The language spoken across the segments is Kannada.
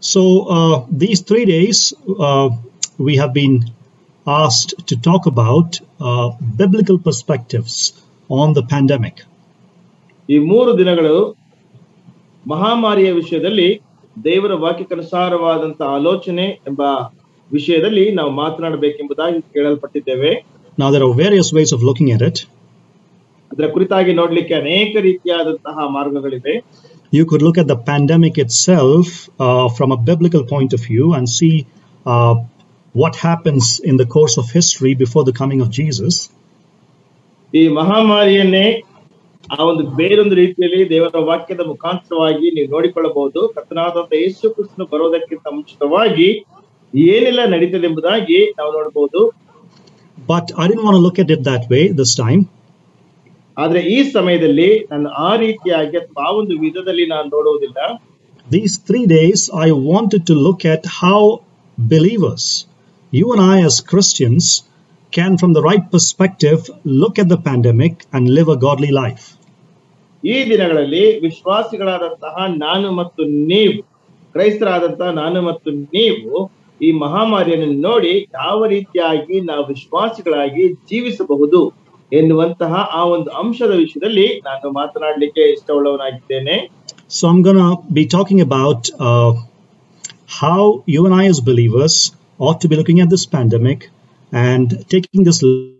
So, uh, these three days, uh, we have been asked to talk about uh, biblical perspectives on the pandemic. ಈ ಮೂರು ದಿನಗಳು ಮಹಾಮಾರಿಯ ವಿಷಯದಲ್ಲಿ ದೇವರ ವಾಕ್ಯಕ್ಕನುಸಾರವಾದಂತ ಆಲೋಚನೆ ಎಂಬ ವಿಷಯದಲ್ಲಿ ನಾವು ಮಾತನಾಡಬೇಕೆಂಬುದಾಗಿ ಕೇಳಲ್ಪಟ್ಟಿದ್ದೇವೆ Now, there are various ways of looking at it. ಅದರ ಕುರಿತಾಗಿ ನೋಡ್ಲಿಕ್ಕೆ ಅನೇಕ ರೀತಿಯಾದಂತಹ ಮಾರ್ಗಗಳಿವೆ You could look at the pandemic itself uh, from a biblical point of view and see uh, what happens in the course of history before the coming of Jesus. ಈ ಮಹಾಮಾರಿಯನ್ನೇ ಆ ಒಂದು ಬೇರೊಂದು ರೀತಿಯಲ್ಲಿ ದೇವರ ವಾಕ್ಯದ ಮುಖಾಂತರವಾಗಿ ನೀವು ನೋಡಿಕೊಳ್ಳಬಹುದು ಕರ್ತನಾದಂತ ಯೇಸು ಕ್ರಿಸ್ತನು ಬರೋದಕ್ಕಿಂತ ಮುಂಚಿತವಾಗಿ ಏನೆಲ್ಲ ನಡೀತದೆ ಎಂಬುದಾಗಿ ನಾವು ನೋಡಬಹುದು But I didn't want to look at it that way this time. ಆದ್ರೆ ಈ ಸಮಯದಲ್ಲಿ ನಾನು ಆ ರೀತಿಯಾಗಿ ಅಥವಾ ಆ ಒಂದು ವಿಧದಲ್ಲಿ ನಾನು ನೋಡುವುದಿಲ್ಲ These three days, I wanted to look at how believers, you and I as Christians, can, from the right perspective, look at the pandemic and live a godly life. ಈ ದಿನಗಳಲ್ಲಿ ವಿಶ್ವಾಸಿಗಳಾದಂತಹ ನಾನು ಮತ್ತು ನೀವು ಕ್ರೈಸ್ತರಾದಂತಹ ನಾನು ಮತ್ತು ನೀವು ಈ ಮಹಾಮಾರಿಯನ್ನು ನೋಡಿ ಯಾವ ರೀತಿಯಾಗಿ ನಾವು ವಿಶ್ವಾಸಿಗಳಾಗಿ ಜೀವಿಸಬಹುದು ಎನ್ನುವಂತಹ ಆ ಒಂದು ಅಂಶದ ವಿಷಯದಲ್ಲಿ ನಾನು ಮಾತನಾಡಲಿಕ್ಕೆ ಇಷ್ಟವುಳ್ಳವನಾಗಿದ್ದೇನೆ So, I'm going to be talking about uh, how you and I, as believers, ought to be looking at this pandemic and taking this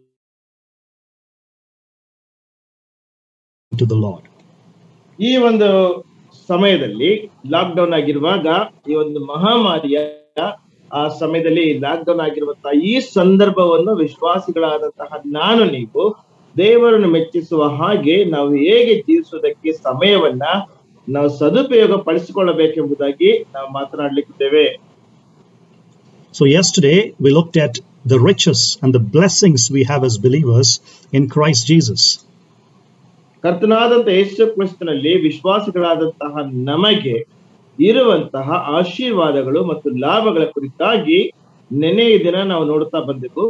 to the Lord. ಈ ಒಂದು ಸಮಯದಲ್ಲಿ ಲಾಕ್ ಡೌನ್ ಆಗಿರುವಾಗ ಈ ಒಂದು ಮಹಾಮಾರಿಯ ಆ ಸಮಯದಲ್ಲಿ ಲಾಕ್ ಡೌನ್ ಆಗಿರುವಂತಹ ಈ ಸಂದರ್ಭವನ್ನು ವಿಶ್ವಾಸಿಗಳಾದಂತಹ ನಾನು ನೀವು ದೇವರನ್ನು ಮೆಚ್ಚಿಸುವ ಹಾಗೆ ನಾವು ಹೇಗೆ ಜೀವಿಸುವುದಕ್ಕೆ ಸಮಯವನ್ನ ನಾವು ಸದುಪಯೋಗ ಪಡಿಸಿಕೊಳ್ಳಬೇಕೆಂಬುದಾಗಿ ನಾವು ಮಾತನಾಡ್ಲಿಕ್ಕಿದ್ದೇವೆ So, yesterday we looked at the riches and the blessings we have as believers in Christ Jesus. ಕರ್ತನಾದಂತ ಯೇಸು ಕ್ರಿಸ್ತನಲ್ಲಿ ವಿಶ್ವಾಸಿಗಳಾದಂತಹ ನಮಗೆ ಇರುವಂತಹ ಆಶೀರ್ವಾದಗಳು ಮತ್ತು ಲಾಭಗಳ ಕುರಿತಾಗಿ ನೆನೆ ಈ ದಿನ ನಾವು ನೋಡ್ತಾ ಬಂದೆವು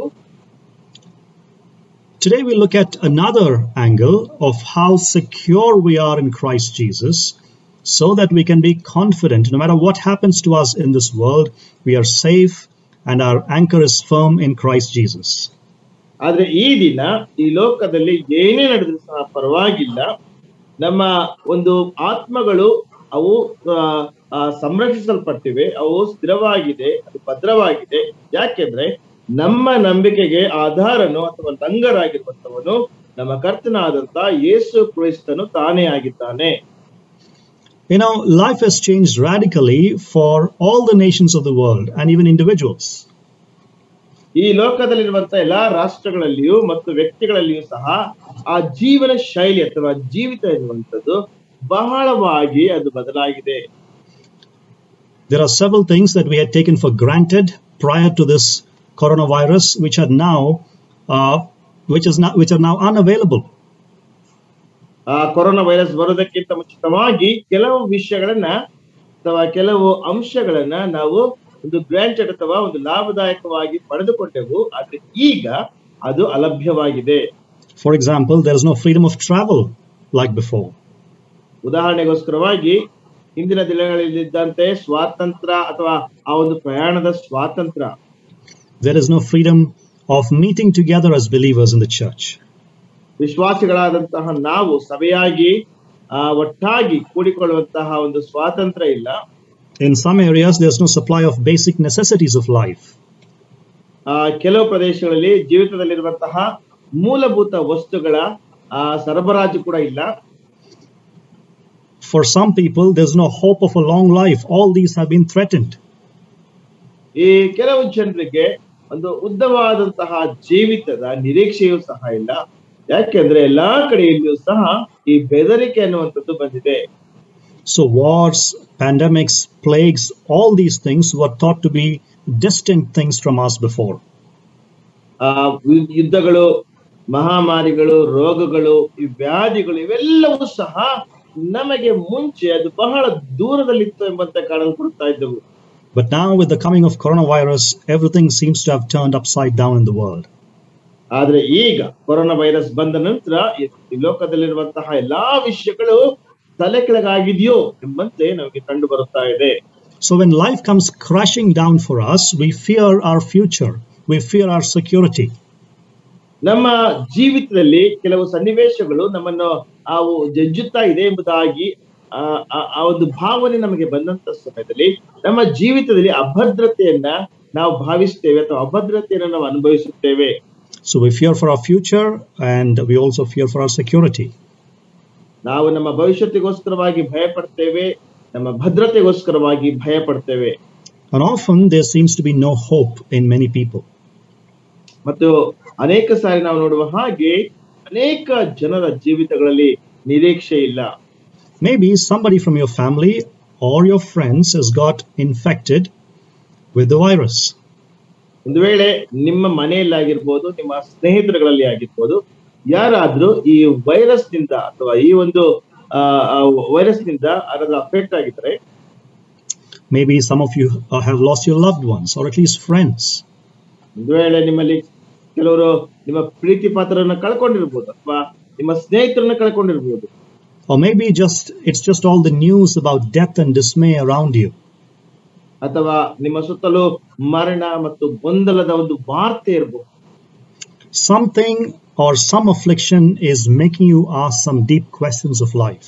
Today we look at another angle of how secure we are in Christ Jesus so that we can be confident no matter what happens to us in this world, we are safe and our anchor is firm in Christ Jesus. ಆದ್ರೆ ಈ ದಿನ ಈ ಲೋಕದಲ್ಲಿ ಏನೇ ನಡೆದ್ರು ಸಹ ಪರವಾಗಿಲ್ಲ ನಮ್ಮ ಒಂದು ಆತ್ಮಗಳು ಅವು ಆ, ಆ, ಸಂರಕ್ಷಿಸಲ್ಪಟ್ಟಿವೆ ಅವು ಸ್ಥಿರವಾಗಿದೆ ಅದು ಭದ್ರವಾಗಿದೆ ಯಾಕೆಂದ್ರೆ ನಮ್ಮ ನಂಬಿಕೆಗೆ ಆಧಾರನು ಅಥವಾ ಲಂಗರಾಗಿರುವಂತವನು ನಮ್ಮ ಕರ್ತನಾದಂತ ಯೇಸು ಕ್ರಿಸ್ತನು ತಾನೇ ಆಗಿದ್ದಾನೆ You know, life has changed radically for all the nations of the world and even individuals. ಈ ಲೋಕದಲ್ಲಿರುವಂತ ಎಲ್ಲಾ ರಾಷ್ಟ್ರಗಳಲ್ಲಿಯೂ ಮತ್ತು ವ್ಯಕ್ತಿಗಳಲ್ಲಿಯೂ ಸಹ ಆ ಜೀವನ ಶೈಲಿ ಅಥವಾ ಜೀವಿತ ಎನ್ನುವಂಥದ್ದು ಬಹಳವಾಗಿ ಅದು ಬದಲಾಗಿದೆ There are several things that we had taken for granted prior to this coronavirus, which are now, uh, which is now, which are now unavailable. ಆ ಕೊರೋನಾ ವೈರಸ್ ಬರೋದಕ್ಕಿಂತ ಮುಂಚಿತವಾಗಿ ಕೆಲವು ವಿಷಯಗಳನ್ನ ಅಥವಾ ಕೆಲವು ಅಂಶಗಳನ್ನ ನಾವು ಒಂದು ಗ್ರಾಂಟೆಡ್ ಅಥವಾ ಒಂದು ಲಾಭದಾಯಕವಾಗಿ ಪಡೆದುಕೊಂಡೆವು ಆದ್ರೆ ಈಗ ಅದು ಅಲಭ್ಯವಾಗಿದೆ For example, there is no freedom of travel like before. ಉದಾಹರಣೆಗೋಸ್ಕರವಾಗಿ ಹಿಂದಿನ ದಿನಗಳಲ್ಲಿದ್ದಂತೆ ಸ್ವಾತಂತ್ರ್ಯ ಅಥವಾ ಆ ಒಂದು ಪ್ರಯಾಣದ ಸ್ವಾತಂತ್ರ್ಯ There is no freedom of meeting together as believers in the church. ವಿಶ್ವಾಸಿಗಳಾದಂತಹ ನಾವು ಸಭೆಯಾಗಿ ಆ ಒಟ್ಟಾಗಿ ಕೂಡಿಕೊಳ್ಳುವಂತಹ ಒಂದು ಸ್ವಾತಂತ್ರ್ಯ ಇಲ್ಲ In some areas, there's no supply of basic necessities of life. ಆ ಕೆಲವು ಪ್ರದೇಶಗಳಲ್ಲಿ ಜೀವಿತದಲ್ಲಿರುವಂತಹ ಮೂಲಭೂತ ವಸ್ತುಗಳ ಆ ಸರಬರಾಜು ಕೂಡ ಇಲ್ಲ For some people, there's no hope of a long life. All these have been threatened. ಈ ಕೆಲವು ಜನರಿಗೆ ಒಂದು ಉದ್ದವಾದಂತಹ ಜೀವಿತದ ನಿರೀಕ್ಷೆಯೂ ಸಹ ಇಲ್ಲ ಯಾಕೆಂದ್ರೆ ಎಲ್ಲಾ ಕಡೆಯಲ್ಲಿಯೂ ಸಹ ಈ ಬೆದರಿಕೆ ಅನ್ನುವಂಥದ್ದು ಬಂದಿದೆ So, wars, pandemics, plagues, all these things were thought to be distant things from us before. ಆ ಯು- ಯುದ್ಧಗಳು ಮಹಾಮಾರಿಗಳು ರೋಗಗಳು ಈ ವ್ಯಾಧಿಗಳು ಇವೆಲ್ಲವೂ ಸಹ ನಮಗೆ ಮುಂಚೆ ಅದು ಬಹಳ ದೂರದಲ್ಲಿತ್ತು ಎಂಬಂತೆ ಕಾಣಲ್ಪಡ್ತಾ ಇದ್ದವು But now, with the coming of coronavirus, everything seems to have turned upside down in the world. ಆದ್ರೆ ಈಗ ಕೊರೋನಾ ವೈರಸ್ ಬಂದ ನಂತರ ಈ ಈ ಲೋಕದಲ್ಲಿರುವಂತಹ ಎಲ್ಲಾ ವಿಷಯಗಳು ತಲೆ ಕೆಳಗಾಗಿದೆಯೋ ಎಂಬಂತೆ ನಮಗೆ ಕಂಡು ಬರುತ್ತಾ ಇದೆ So when life comes crashing down for us, we fear our future, we fear our security. ನಮ್ಮ ಜೀವಿತದಲ್ಲಿ ಕೆಲವು ಸನ್ನಿವೇಶಗಳು ನಮ್ಮನ್ನು ಅವು ಜಜ್ಜುತ್ತಾ ಇದೆ ಎಂಬುದಾಗಿ ಆ ಆ- ಆ ಒಂದು ಭಾವನೆ ನಮಗೆ ಬಂದಂತ ಸಮಯದಲ್ಲಿ ನಮ್ಮ ಜೀವಿತದಲ್ಲಿ ಅಭದ್ರತೆಯನ್ನ ನಾವು ಭಾವಿಸ್ತೇವೆ ಅಥವಾ ಅಭದ್ರತೆಯನ್ನು ನಾವು ಅನುಭವಿಸುತ್ತೇವೆ So we fear for our future and we also fear for our security. ನಾವು ನಮ್ಮ ಭವಿಷ್ಯತ್ತಿಗೋಸ್ಕರವಾಗಿ ಭಯ ಪಡ್ತೇವೆ ನಮ್ಮ ಭದ್ರತೆಗೋಸ್ಕರವಾಗಿ ಭಯ ಪಡ್ತೇವೆ And often there seems to be no hope in many people. ಮತ್ತು ಅನೇಕ ಸಾರಿ ನಾವು ನೋಡುವ ಹಾಗೆ ಅನೇಕ ಜನರ ಜೀವಿತಗಳಲ್ಲಿ ನಿರೀಕ್ಷೆ ಇಲ್ಲ Maybe somebody from your family or your friends has got infected with the virus. ಒಂದು ವೇಳೆ ನಿಮ್ಮ ಮನೆಯಲ್ಲಾಗಿರ್ಬೋದು ನಿಮ್ಮ ಸ್ನೇಹಿತರುಗಳಲ್ಲಿ ಆಗಿರ್ಬೋದು ಯಾರಾದ್ರೂ ಈ ವೈರಸ್ ನಿಂದ ಅಥವಾ ಈ ಒಂದು ವೈರಸ್ ನಿಂದ ಯಾರಾದ್ರೂ ಅಫೆಕ್ಟ್ ಆಗಿದ್ರೆ Maybe some of you uh, have lost your loved ones or at least friends. ಒಂದು ವೇಳೆ ನಿಮ್ಮಲ್ಲಿ ಕೆಲವರು ನಿಮ್ಮ ಪ್ರೀತಿ ಪಾತ್ರರನ್ನ ಕಳ್ಕೊಂಡಿರ್ಬೋದು ಅಥವಾ ನಿಮ್ಮ ಸ್ನೇಹಿತರನ್ನ ಕಳ್ಕೊಂಡಿರ್ಬೋದು Or maybe just it's just all the news about death and dismay around you. ಅಥವಾ ನಿಮ್ಮ ಸುತ್ತಲೂ ಮರಣ ಮತ್ತು ಗೊಂದಲದ ಒಂದು ವಾರ್ತೆ ಇರ್ಬೋದು Something or some affliction is making you ask some deep questions of life.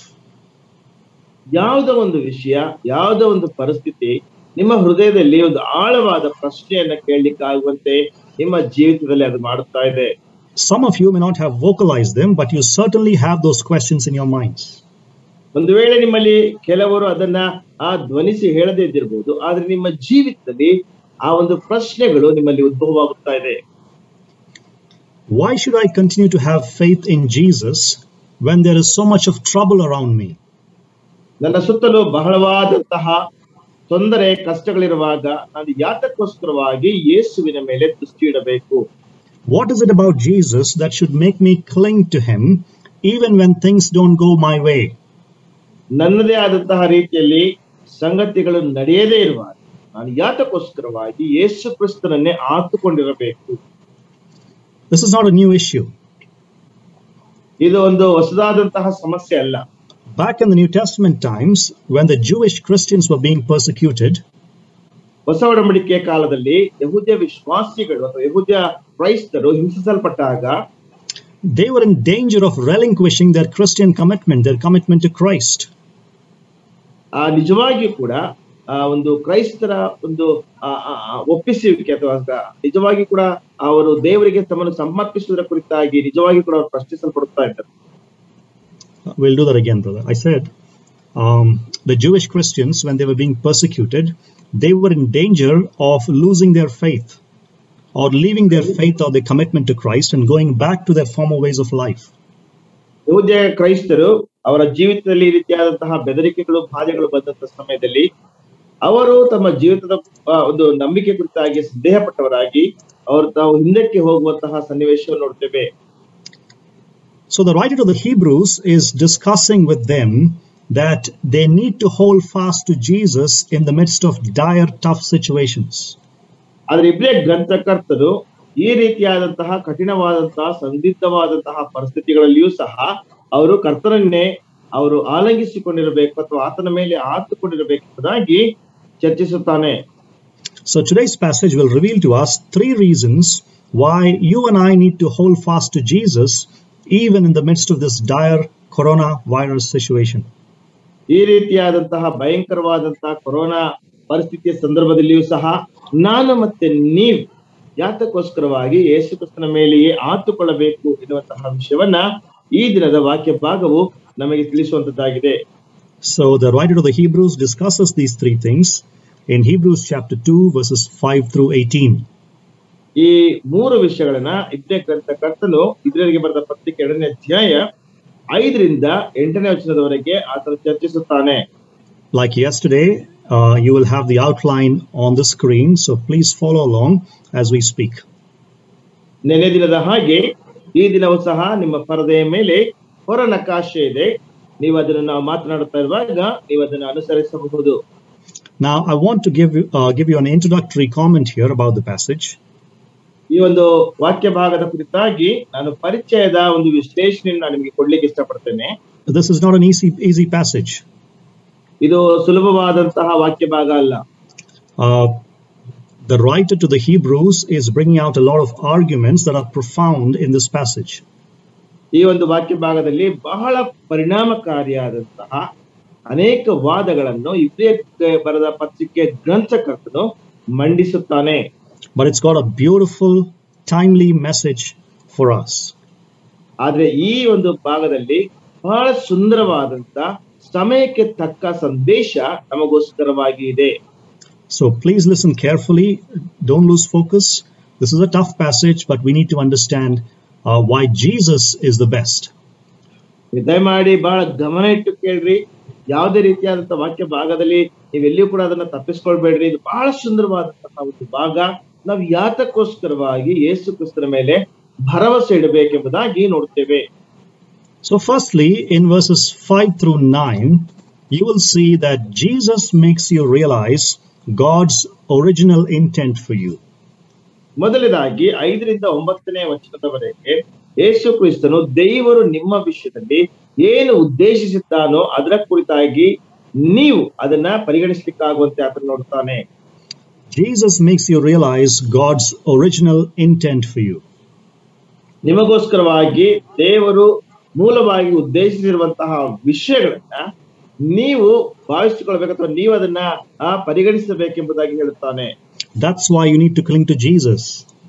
ಯಾವುದೋ ಒಂದು ವಿಷಯ ಯಾವುದೋ ಒಂದು ಪರಿಸ್ಥಿತಿ ನಿಮ್ಮ ಹೃದಯದಲ್ಲಿ ಒಂದು ಆಳವಾದ ಪ್ರಶ್ನೆಯನ್ನ ಕೇಳಲಿಕ್ಕಾಗುವಂತೆ ನಿಮ್ಮ ಜೀವಿತದಲ್ಲಿ ಅದು ಮಾಡುತ್ತಾ ಇದೆ Some of you may not have vocalized them, but you certainly have those questions in your minds. ಒಂದು ವೇಳೆ ನಿಮ್ಮಲ್ಲಿ ಕೆಲವರು ಅದನ್ನ ಆ ಧ್ವನಿಸಿ ಹೇಳದೇ ಇದ್ದಿರ್ಬೋದು ಆದ್ರೆ ನಿಮ್ಮ ಜೀವಿತದಲ್ಲಿ ಆ ಒಂದು ಪ್ರಶ್ನೆಗಳು ನಿಮ್ಮಲ್ಲಿ ಉದ್ಭವವಾಗುತ್ತಾ ಇದೆ Why should I continue to have faith in Jesus when there is so much of trouble around me? ನನ್ನ ಸುತ್ತಲೂ ಬಹಳವಾದಂತಹ ತೊಂದರೆ ಕಷ್ಟಗಳಿರುವಾಗ ನಾನು ಯಾತಕ್ಕೋಸ್ಕರವಾಗಿ ಯೇಸುವಿನ ಮೇಲೆ ದೃಷ್ಟಿ ಇಡಬೇಕು What is it about Jesus that should make me cling to him even when things don't go my way? ನನ್ನದೇ ಆದಂತಹ ರೀತಿಯಲ್ಲಿ ಸಂಗತಿಗಳು ನಡೆಯದೇ ಇರುವಾಗ ನಾನು ಯಾತಕ್ಕೋಸ್ಕರವಾಗಿ ಯೇಸು ಕ್ರಿಸ್ತನನ್ನೇ ಆತುಕೊಂಡಿರಬೇಕು This is not a new issue. ಇದು ಒಂದು ಹೊಸದಾದಂತಹ ಸಮಸ್ಯೆ ಅಲ್ಲ Back in the New Testament times, when the Jewish Christians were being persecuted, ಹೊಸ ಒಡಂಬಡಿಕೆಯ ಕಾಲದಲ್ಲಿ ಯಹೂದ್ಯ ವಿಶ್ವಾಸಿಗಳು ಅಥವಾ ಯಹೂದ್ಯ ಕ್ರೈಸ್ತರು ಹಿಂಸಿಸಲ್ಪಟ್ಟಾಗ they were in danger of relinquishing their Christian commitment, their commitment to Christ. ಆ ನಿಜವಾಗಿಯೂ ಕೂಡ ಆ ಒಂದು ಕ್ರೈಸ್ತರ ಒಂದು ಆ, ಆ, ಆ, ಒಪ್ಪಿಸುವಿಕೆ ಅಥವಾ ನಿಜವಾಗಿ ಕೂಡ ಅವರು ದೇವರಿಗೆ ತಮ್ಮನ್ನು ಸಮರ್ಪಿಸುವುದರ ಕುರಿತಾಗಿ ನಿಜವಾಗಿ ಕೂಡ ಅವರು ಪ್ರಶ್ನಿಸಲ್ಪಡುತ್ತಾ ಇದ್ದಾರೆ We'll do that again, brother. I said um, the Jewish Christians, when they were being persecuted, they were in danger of losing their faith or leaving their faith or their commitment to Christ and going back to their former ways of life. ಯಹೂದ್ಯ ಕ್ರೈಸ್ತರು ಅವರ ಜೀವಿತದಲ್ಲಿ ಈ ರೀತಿಯಾದಂತಹ ಬೆದರಿಕೆಗಳು ಬಾಧೆಗಳು ಬಂದಂತ ಸಮಯದಲ್ಲಿ ಅವರು ತಮ್ಮ ಜೀವಿತದ ಆ, ಒಂದು ನಂಬಿಕೆ ಕುರಿತಾಗಿ ಸಂದೇಹಪಟ್ಟವರಾಗಿ ಅವರು ತಾವು ಹಿಂದಕ್ಕೆ ಹೋಗುವಂತಹ ಸನ್ನಿವೇಶವನ್ನು ನೋಡ್ತೇವೆ So the writer to the Hebrews is discussing with them that they need to hold fast to Jesus in the midst of dire, tough situations. ಆದ್ರೆ ಇಬ್ರೇ ಗ್ರಂಥಕರ್ತರು ಈ ರೀತಿಯಾದಂತಹ ಕಠಿಣವಾದಂತಹ ಸಂದಿಗ್ಧವಾದಂತಹ ಪರಿಸ್ಥಿತಿಗಳಲ್ಲಿಯೂ ಸಹ ಅವರು ಕರ್ತನನ್ನೇ ಅವರು ಆಲಂಗಿಸಿಕೊಂಡಿರಬೇಕು ಅಥವಾ ಆತನ ಮೇಲೆ ಆತುಕೊಂಡಿರಬೇಕೆಂಬುದಾಗಿ ಚರ್ಚಿಸುತ್ತಾನೆ So today's passage will reveal to us three reasons why you and I need to hold fast to Jesus even in the midst of this dire coronavirus situation. ಈ ರೀತಿಯಾದಂತಹ ಭಯಂಕರವಾದಂತಹ ಕೊರೋನಾ ಪರಿಸ್ಥಿತಿಯ ಸಂದರ್ಭದಲ್ಲಿಯೂ ಸಹ ನಾನು ಮತ್ತೆ ನೀವು ಯಾತಕ್ಕೋಸ್ಕರವಾಗಿ ಯೇಸು ಕ್ರಿಸ್ತನ ಮೇಲೆಯೇ ಆತುಕೊಳ್ಳಬೇಕು ಎನ್ನುವಂತಹ ವಿಷಯವನ್ನ ಈ ದಿನದ ವಾಕ್ಯ ಭಾಗವು ನಮಗೆ ತಿಳಿಸುವಂತದ್ದಾಗಿದೆ So the writer of the Hebrews discusses these three things in Hebrews chapter 2 verses 5 through 18. ಈ ಮೂರು ವಿಷಯಗಳನ್ನ ಇಬ್ನೇ ಗ್ರಂಥ ಕರ್ತನು ಇದ್ರಿಗೆ ಬರೆದ ಪತ್ರಿಕೆ ಎರಡನೇ ಅಧ್ಯಾಯ ಐದರಿಂದ ಎಂಟನೇ ವಚನದವರೆಗೆ ಆತನು ಚರ್ಚಿಸುತ್ತಾನೆ Like yesterday, uh, you will have the outline on the screen, so please follow along as we speak. ನೆನೆ ದಿನದ ಹಾಗೆ ಈ ದಿನವೂ ಸಹ ನಿಮ್ಮ ಪರದೆಯ ಮೇಲೆ ಹೊರ ನಕಾಶೆ ಇದೆ ನೀವು ಅದನ್ನು ನಾವು ಮಾತನಾಡುತ್ತಾ ಇರುವಾಗ ನೀವು ಅದನ್ನು ಅನುಸರಿಸಬಹುದು Now, I want to give you, uh, give you an introductory comment here about the passage. ಈ ಒಂದು ವಾಕ್ಯ ಭಾಗದ ಕುರಿತಾಗಿ ನಾನು ಪರಿಚಯದ ಒಂದು ವಿಶ್ಲೇಷಣೆಯನ್ನು ನಾನು ನಿಮಗೆ ಕೊಡ್ಲಿಕ್ಕೆ ಇಷ್ಟಪಡ್ತೇನೆ This is not an easy, easy passage. ಇದು ಸುಲಭವಾದಂತಹ ವಾಕ್ಯ ಭಾಗ ಅಲ್ಲ uh, the writer to the Hebrews is bringing out a lot of arguments that are profound in this passage. ಈ ಒಂದು ವಾಕ್ಯ ಭಾಗದಲ್ಲಿ ಬಹಳ ಪರಿಣಾಮಕಾರಿಯಾದಂತಹ ಅನೇಕ ವಾದಗಳನ್ನು ಇಬ್ರಿಯಕ್ಕೆ ಬರೆದ ಪತ್ರಿಕೆ ಗ್ರಂಥಕರ್ತನು ಮಂಡಿಸುತ್ತಾನೆ But it's got a beautiful, timely message for us. ಆದ್ರೆ ಈ ಒಂದು ಭಾಗದಲ್ಲಿ ಬಹಳ ಸುಂದರವಾದಂತ ಸಮಯಕ್ಕೆ ತಕ್ಕ ಸಂದೇಶ ನಮಗೋಸ್ಕರವಾಗಿ ಇದೆ So please listen carefully. Don't lose focus. This is a tough passage, but we need to understand uh, why Jesus is the best. ದಯಮಾಡಿ ಬಹಳ ಗಮನ ಇಟ್ಟು ಕೇಳ್ರಿ ಯಾವುದೇ ರೀತಿಯಾದಂತ ವಾಕ್ಯ ಭಾಗದಲ್ಲಿ ನೀವೆಲ್ಲಿಯೂ ಕೂಡ ಅದನ್ನ ತಪ್ಪಿಸ್ಕೊಳ್ಬೇಡ್ರಿ ಇದು ಬಹಳ ಸುಂದರವಾದಂತಹ ಒಂದು ಭಾಗ ನಾವು ಯಾತಕ್ಕೋಸ್ಕರವಾಗಿ ಯೇಸು ಕ್ರಿಸ್ತನ ಮೇಲೆ ಭರವಸೆ ಇಡಬೇಕೆಂಬುದಾಗಿ ನೋಡ್ತೇವೆ So, firstly, in verses 5 through 9, you will see that Jesus makes you realize God's original intent for you. ಮೊದಲನೇದಾಗಿ ಐದರಿಂದ ಒಂಬತ್ತನೇ ವಚನದವರೆಗೆ ಯೇಸು ಕ್ರಿಸ್ತನು ದೇವರು ನಿಮ್ಮ ವಿಷಯದಲ್ಲಿ ಏನು ಉದ್ದೇಶಿಸಿದ್ದಾನೋ ಅದರ ಕುರಿತಾಗಿ ನೀವು ಅದನ್ನ ಪರಿಗಣಿಸ್ಲಿಕ್ಕಾಗುವಂತೆ ಆತನು ನೋಡ್ತಾನೆ Jesus makes you realize God's original intent for you. ನಿಮಗೋಸ್ಕರವಾಗಿ ದೇವರು ಮೂಲವಾಗಿ ಉದ್ದೇಶಿಸಿರುವಂತಹ ವಿಷಯಗಳನ್ನ ನೀವು ಭಾವಿಸಿಕೊಳ್ಬೇಕು ಅಥವಾ ನೀವು ಅದನ್ನ ಆ, ಪರಿಗಣಿಸಬೇಕೆಂಬುದಾಗಿ ಹೇಳುತ್ತಾನೆ That's why you need to cling to Jesus.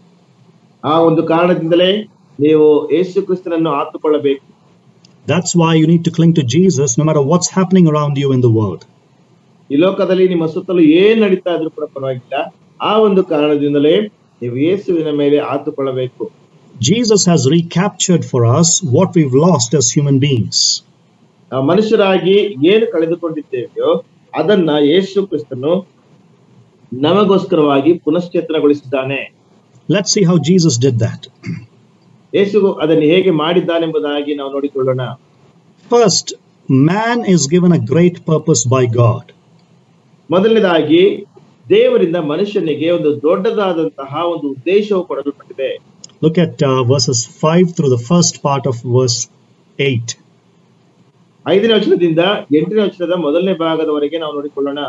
ಆ ಒಂದು ಕಾರಣದಿಂದಲೇ ನೀವು ಯೇಸು ಕ್ರಿಸ್ತನನ್ನು ಆತುಕೊಳ್ಳಬೇಕು That's why you need to cling to Jesus no matter what's happening around you in the world. ಈ ಲೋಕದಲ್ಲಿ ನಿಮ್ಮ ಸುತ್ತಲೂ ಏನ್ ನಡೀತಾ ಇದ್ರೂ ಕೂಡ ಪರವಾಗಿಲ್ಲ ಆ ಒಂದು ಕಾರಣದಿಂದಲೇ ನೀವು ಯೇಸುವಿನ ಮೇಲೆ ಆತುಕೊಳ್ಳಬೇಕು Jesus has recaptured for us what we've lost as human beings. ನಾವು ಮನುಷ್ಯರಾಗಿ ಏನು ಕಳೆದುಕೊಂಡಿದ್ದೇವೆಯೋ ಅದನ್ನ ಯೇಸು ಕ್ರಿಸ್ತನು ನಮಗೋಸ್ಕರವಾಗಿ ಪುನಶ್ಚೇತನಗೊಳಿಸಿದ್ದಾನೆ Let's see how Jesus did that. ಯೇಸು ಅದನ್ನು ಹೇಗೆ ಮಾಡಿದ್ದಾನೆಂಬುದಾಗಿ ನಾವು ನೋಡಿಕೊಳ್ಳೋಣ First, man is given a great purpose by God. ಮೊದಲನೇದಾಗಿ ದೇವರಿಂದ ಮನುಷ್ಯನಿಗೆ ಒಂದು ದೊಡ್ಡದಾದಂತಹ ಒಂದು ಉದ್ದೇಶವು ಕೊಡಲ್ಪಟ್ಟಿದೆ Look at uh, verses 5 through the first part of verse 8. ಐದನೇ ವಚನದಿಂದ ಎಂಟನೇ ವಚನದ ಮೊದಲನೇ ಭಾಗದವರೆಗೆ ನಾವು ನೋಡಿಕೊಳ್ಳೋಣ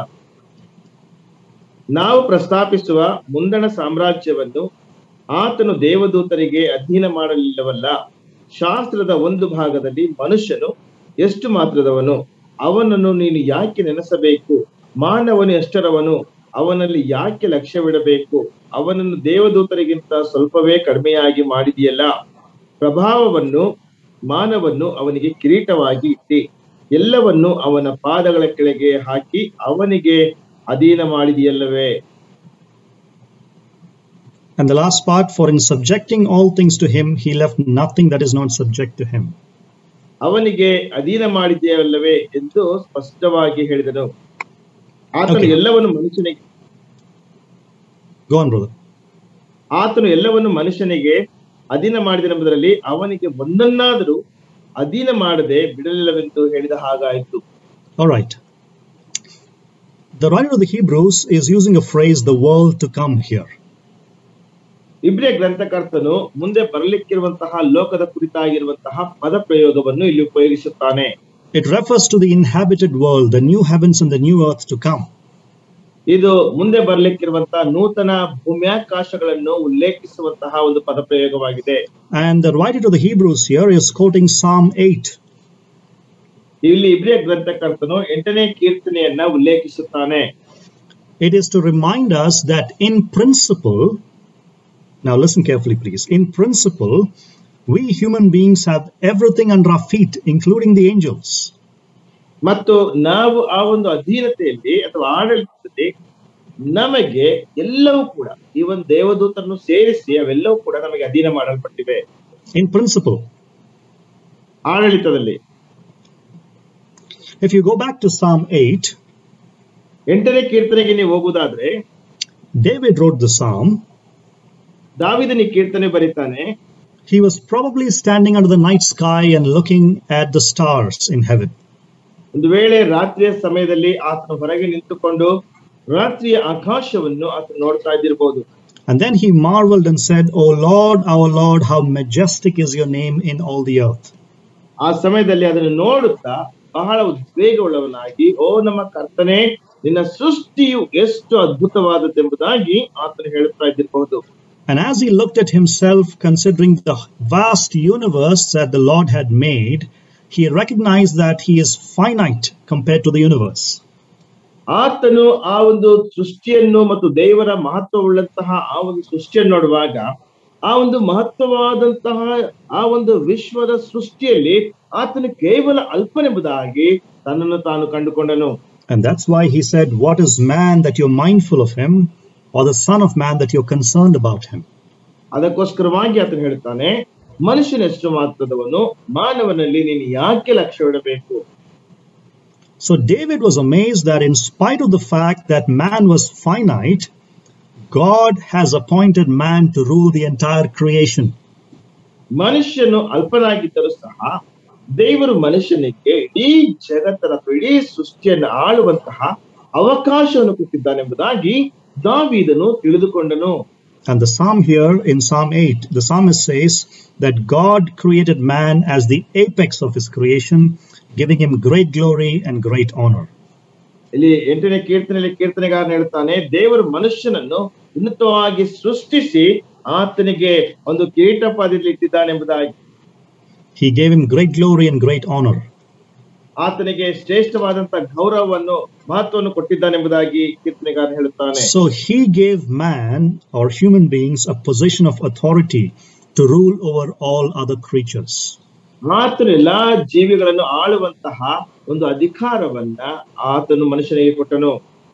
ನಾವು ಪ್ರಸ್ತಾಪಿಸುವ ಮುಂದಣ ಸಾಮ್ರಾಜ್ಯವನ್ನು ಆತನು ದೇವದೂತರಿಗೆ ಅಧೀನ ಮಾಡಲಿಲ್ಲವಲ್ಲ ಶಾಸ್ತ್ರದ ಒಂದು ಭಾಗದಲ್ಲಿ ಮನುಷ್ಯನು ಎಷ್ಟು ಮಾತ್ರದವನು ಅವನನ್ನು ನೀನು ಯಾಕೆ ನೆನೆಸಬೇಕು ಮಾನವನು ಎಷ್ಟರವನು ಅವನಲ್ಲಿ ಯಾಕೆ ಲಕ್ಷ್ಯವಿಡಬೇಕು ಅವನನ್ನು ದೇವದೂತರಿಗಿಂತ ಸ್ವಲ್ಪವೇ ಕಡಿಮೆಯಾಗಿ ಮಾಡಿದೆಯಲ್ಲ ಪ್ರಭಾವವನ್ನು ಮಾನವನ್ನು ಅವನಿಗೆ ಕಿರೀಟವಾಗಿ ಇಟ್ಟಿ ಎಲ್ಲವನ್ನು ಅವನ ಪಾದಗಳ ಕೆಳಗೆ ಹಾಕಿ ಅವನಿಗೆ ಅಧೀನ ಮಾಡಿದೆಯಲ್ಲವೇ And the last part, for in subjecting all things to him, he left nothing that is not subject to him. ಅವನಿಗೆ ಅಧೀನ ಮಾಡಿದೆಯಲ್ಲವೇ ಎಂದು ಸ್ಪಷ್ಟವಾಗಿ ಹೇಳಿದನು ಆತನು Okay. ಎಲ್ಲವನ್ನು ಮನುಷ್ಯನಿಗೆ Go on, brother. ಆತನು ಎಲ್ಲವನ್ನು ಮನುಷ್ಯನಿಗೆ ಅಧೀನ ಮಾಡಿದನೆಂಬುದರಲ್ಲಿ ಅವನಿಗೆ ಒಂದನ್ನಾದರೂ ಅಧೀನ ಮಾಡದೆ ಬಿಡಲಿಲ್ಲವೆಂದು ಹೇಳಿದ ಹಾಗಾಯಿತು All right. The writer of the Hebrews is using a phrase, the world to come here. ಇಬ್ರಿಯ ಗ್ರಂಥಕರ್ತನು ಮುಂದೆ ಬರಲಿಕ್ಕಿರುವಂತಹ ಲೋಕದ ಕುರಿತಾಗಿರುವಂತಹ ಪದ ಪ್ರಯೋಗವನ್ನು ಇಲ್ಲಿ ಉಪಯೋಗಿಸುತ್ತಾನೆ It refers to the inhabited world, the new heavens and the new earth to come. ಇದು ಮುಂದೆ ಬರಲಿಕ್ಕಿರುವಂತಹ ನೂತನ ಭೂಮ್ಯಾಕಾಶಗಳನ್ನು ಉಲ್ಲೇಖಿಸುವಂತಹ ಒಂದು ಪದ ಪ್ರಯೋಗವಾಗಿದೆ And the writer to the Hebrews here is quoting Psalm 8. ಇಲ್ಲಿ ಇಬ್ರಿಯ ಗ್ರಂಥಕರ್ತನು ಎಂಟನೇ ಕೀರ್ತನೆಯನ್ನ ಉಲ್ಲೇಖಿಸುತ್ತಾನೆ It is to remind us that in principle, now listen carefully, please. In principle, we human beings have everything under our feet, including the angels. ಮತ್ತು ನಾವು ಆ ಒಂದು ಅಧೀನತೆಯಲ್ಲಿ ಅಥವಾ ಆಡಳಿತದಲ್ಲಿ ನಮಗೆ ಎಲ್ಲವೂ ಕೂಡ ಈ ಒಂದು ದೇವದೂತರನ್ನು ಸೇರಿಸಿ ಅವೆಲ್ಲವೂ ಕೂಡ ನಮಗೆ ಅಧೀನ ಮಾಡಲ್ಪಟ್ಟಿವೆ In principle. ಆಡಳಿತದಲ್ಲಿ If you go back to Psalm 8, ಎಂಟನೇ ಕೀರ್ತನೆಗೆ ನೀವು ಹೋಗುವುದಾದ್ರೆ David wrote the psalm. ದಾವಿದನಿ ಕೀರ್ತನೆ ಬರೀತಾನೆ He was probably standing under the night sky and looking at the stars in heaven. ಒಂದು ವೇಳೆ ರಾತ್ರಿಯ ಸಮಯದಲ್ಲಿ ಆತನು ಹೊರಗೆ ನಿಂತುಕೊಂಡು ರಾತ್ರಿಯ ಆಕಾಶವನ್ನು ಆತನು ನೋಡ್ತಾ ಇದ್ದಿರಬಹುದು And then he marveled and said, O Lord, our Lord, how majestic is your name in all the earth. ಆ ಸಮಯದಲ್ಲಿ ಅದನ್ನು ನೋಡುತ್ತಾ ಬಹಳ ಉದ್ವೇಗವುಳ್ಳವನಾಗಿ ಓ ನಮ್ಮ ಕರ್ತನೆ ನಿನ್ನ ಸೃಷ್ಟಿಯು ಎಷ್ಟು ಅದ್ಭುತವಾದದ್ದೆಂಬುದಾಗಿ ಆತನು ಹೇಳುತ್ತಾ ಇದ್ದಿರಬಹುದು And as he looked at himself, considering the vast universe that the Lord had made, he recognized that he is finite compared to the universe. ಆತನು ಆ ಒಂದು ಸೃಷ್ಟಿಯನ್ನು ಮತ್ತು ದೇವರ ಮಹತ್ವವುಳ್ಳಂತಹ ಆ ಒಂದು ಸೃಷ್ಟಿಯನ್ನು ನೋಡುವಾಗ ಆ ಒಂದು ಮಹತ್ವವಾದಂತಹ ಆ ಒಂದು ವಿಶ್ವದ ಸೃಷ್ಟಿಯಲ್ಲಿ ಆತನು ಕೇವಲ ಅಲ್ಪನೆಂಬುದಾಗಿ ತನ್ನನ್ನು ತಾನು ಕಂಡುಕೊಂಡನು And that's why he said, What is man that you're mindful of him, or the Son of Man that you're concerned about him? ಅದಕ್ಕೋಸ್ಕರವಾಗಿ ಆತನು ಹೇಳ್ತಾನೆ ಮನುಷ್ಯನೆಷ್ಟು ಮಾತ್ರದವನು ಮಾನವನಲ್ಲಿ ನೀನು ಯಾಕೆ ಲಕ್ಷ್ಯವಿಡಬೇಕು So David was amazed that, in spite of the fact that man was finite, God has appointed man to rule the entire creation. ಮನುಷ್ಯನು ಅಲ್ಪನಾಗಿದ್ದರೂ ಸಹ ದೇವರು ಮನುಷ್ಯನಿಗೆ ಇಡೀ ಜಗತ್ತರ ಅಥವಾ ಇಡೀ ಸೃಷ್ಟಿಯನ್ನು ಆಳುವಂತಹ ಅವಕಾಶವನ್ನು ಕೊಟ್ಟಿದ್ದಾನೆಂಬುದಾಗಿ ದಾವೀದನು ತಿಳಿದುಕೊಂಡನು And the psalm here in Psalm 8, the psalmist says that God created man as the apex of his creation, giving him great glory and great honor. ಇಲ್ಲಿ ಎಂಟನೇ ಕೀರ್ತನೆಯಲ್ಲಿ ಕೀರ್ತನೆಗಾರನ ಹೇಳ್ತಾನೆ ದೇವರು ಮನುಷ್ಯನನ್ನು ಉನ್ನತವಾಗಿ ಸೃಷ್ಟಿಸಿ ಆತನಿಗೆ ಒಂದು ಕಿರೀಟ ಪದದಲ್ಲಿ ಇಟ್ಟಿದ್ದಾನೆಂಬುದಾಗಿ He gave him great glory and great honor. ಆತನಿಗೆ ಶ್ರೇಷ್ಠವಾದಂತಹ ಗೌರವವನ್ನು ಮಹತ್ವವನ್ನು ಕೊಟ್ಟಿದ್ದಾನೆಂಬುದಾಗಿ ಕೀರ್ತನೆಗಾರನ ಹೇಳುತ್ತಾನೆ So he gave man or human beings a position of authority to rule over all other creatures. ಆತನು ಎಲ್ಲಾ ಜೀವಿಗಳನ್ನು ಆಳುವಂತಹ ಒಂದು ಅಧಿಕಾರವನ್ನ ಆತನು ಮನುಷ್ಯನಿಗೆ ಕೊಟ್ಟನು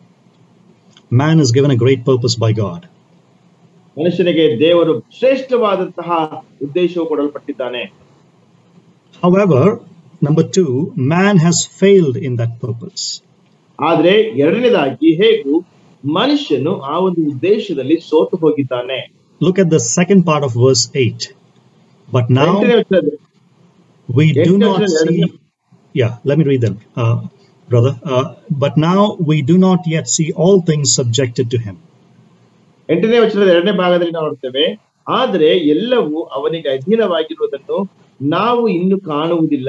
Man is given a great purpose by God. ಮನುಷ್ಯನಿಗೆ ದೇವರು ಶ್ರೇಷ್ಠವಾದಂತಹ ಉದ್ದೇಶವು ಕೊಡಲ್ಪಟ್ಟಿದ್ದಾನೆ However, number two, man has failed in that purpose. ಆದ್ರೆ ಎರಡನೇದಾಗಿ ಹೇಗೂ ಮನುಷ್ಯನು ಆ ಒಂದು ಉದ್ದೇಶದಲ್ಲಿ ಸೋತು ಹೋಗಿದ್ದಾನೆ Look at the second part of verse 8. But now ಎಂಟನೇ ವಚನದಲ್ಲಿ- we do ಎಂಟನೇ not ವಚನದಲ್ಲಿ see. Yeah, let me read them, uh, brother. Uh, but now we do not yet see all things subjected to him. ಎಂಟನೇ ವಚನದ ಎರಡನೇ ಭಾಗದಲ್ಲಿ ನಾವು ನೋಡ್ತೇವೆ ಆದರೆ ಎಲ್ಲವೂ ಅವನಿಗೆ ಅಧೀನವಾಗಿರುವುದನ್ನು ನಾವು ಇನ್ನು ಕಾಣುವುದಿಲ್ಲ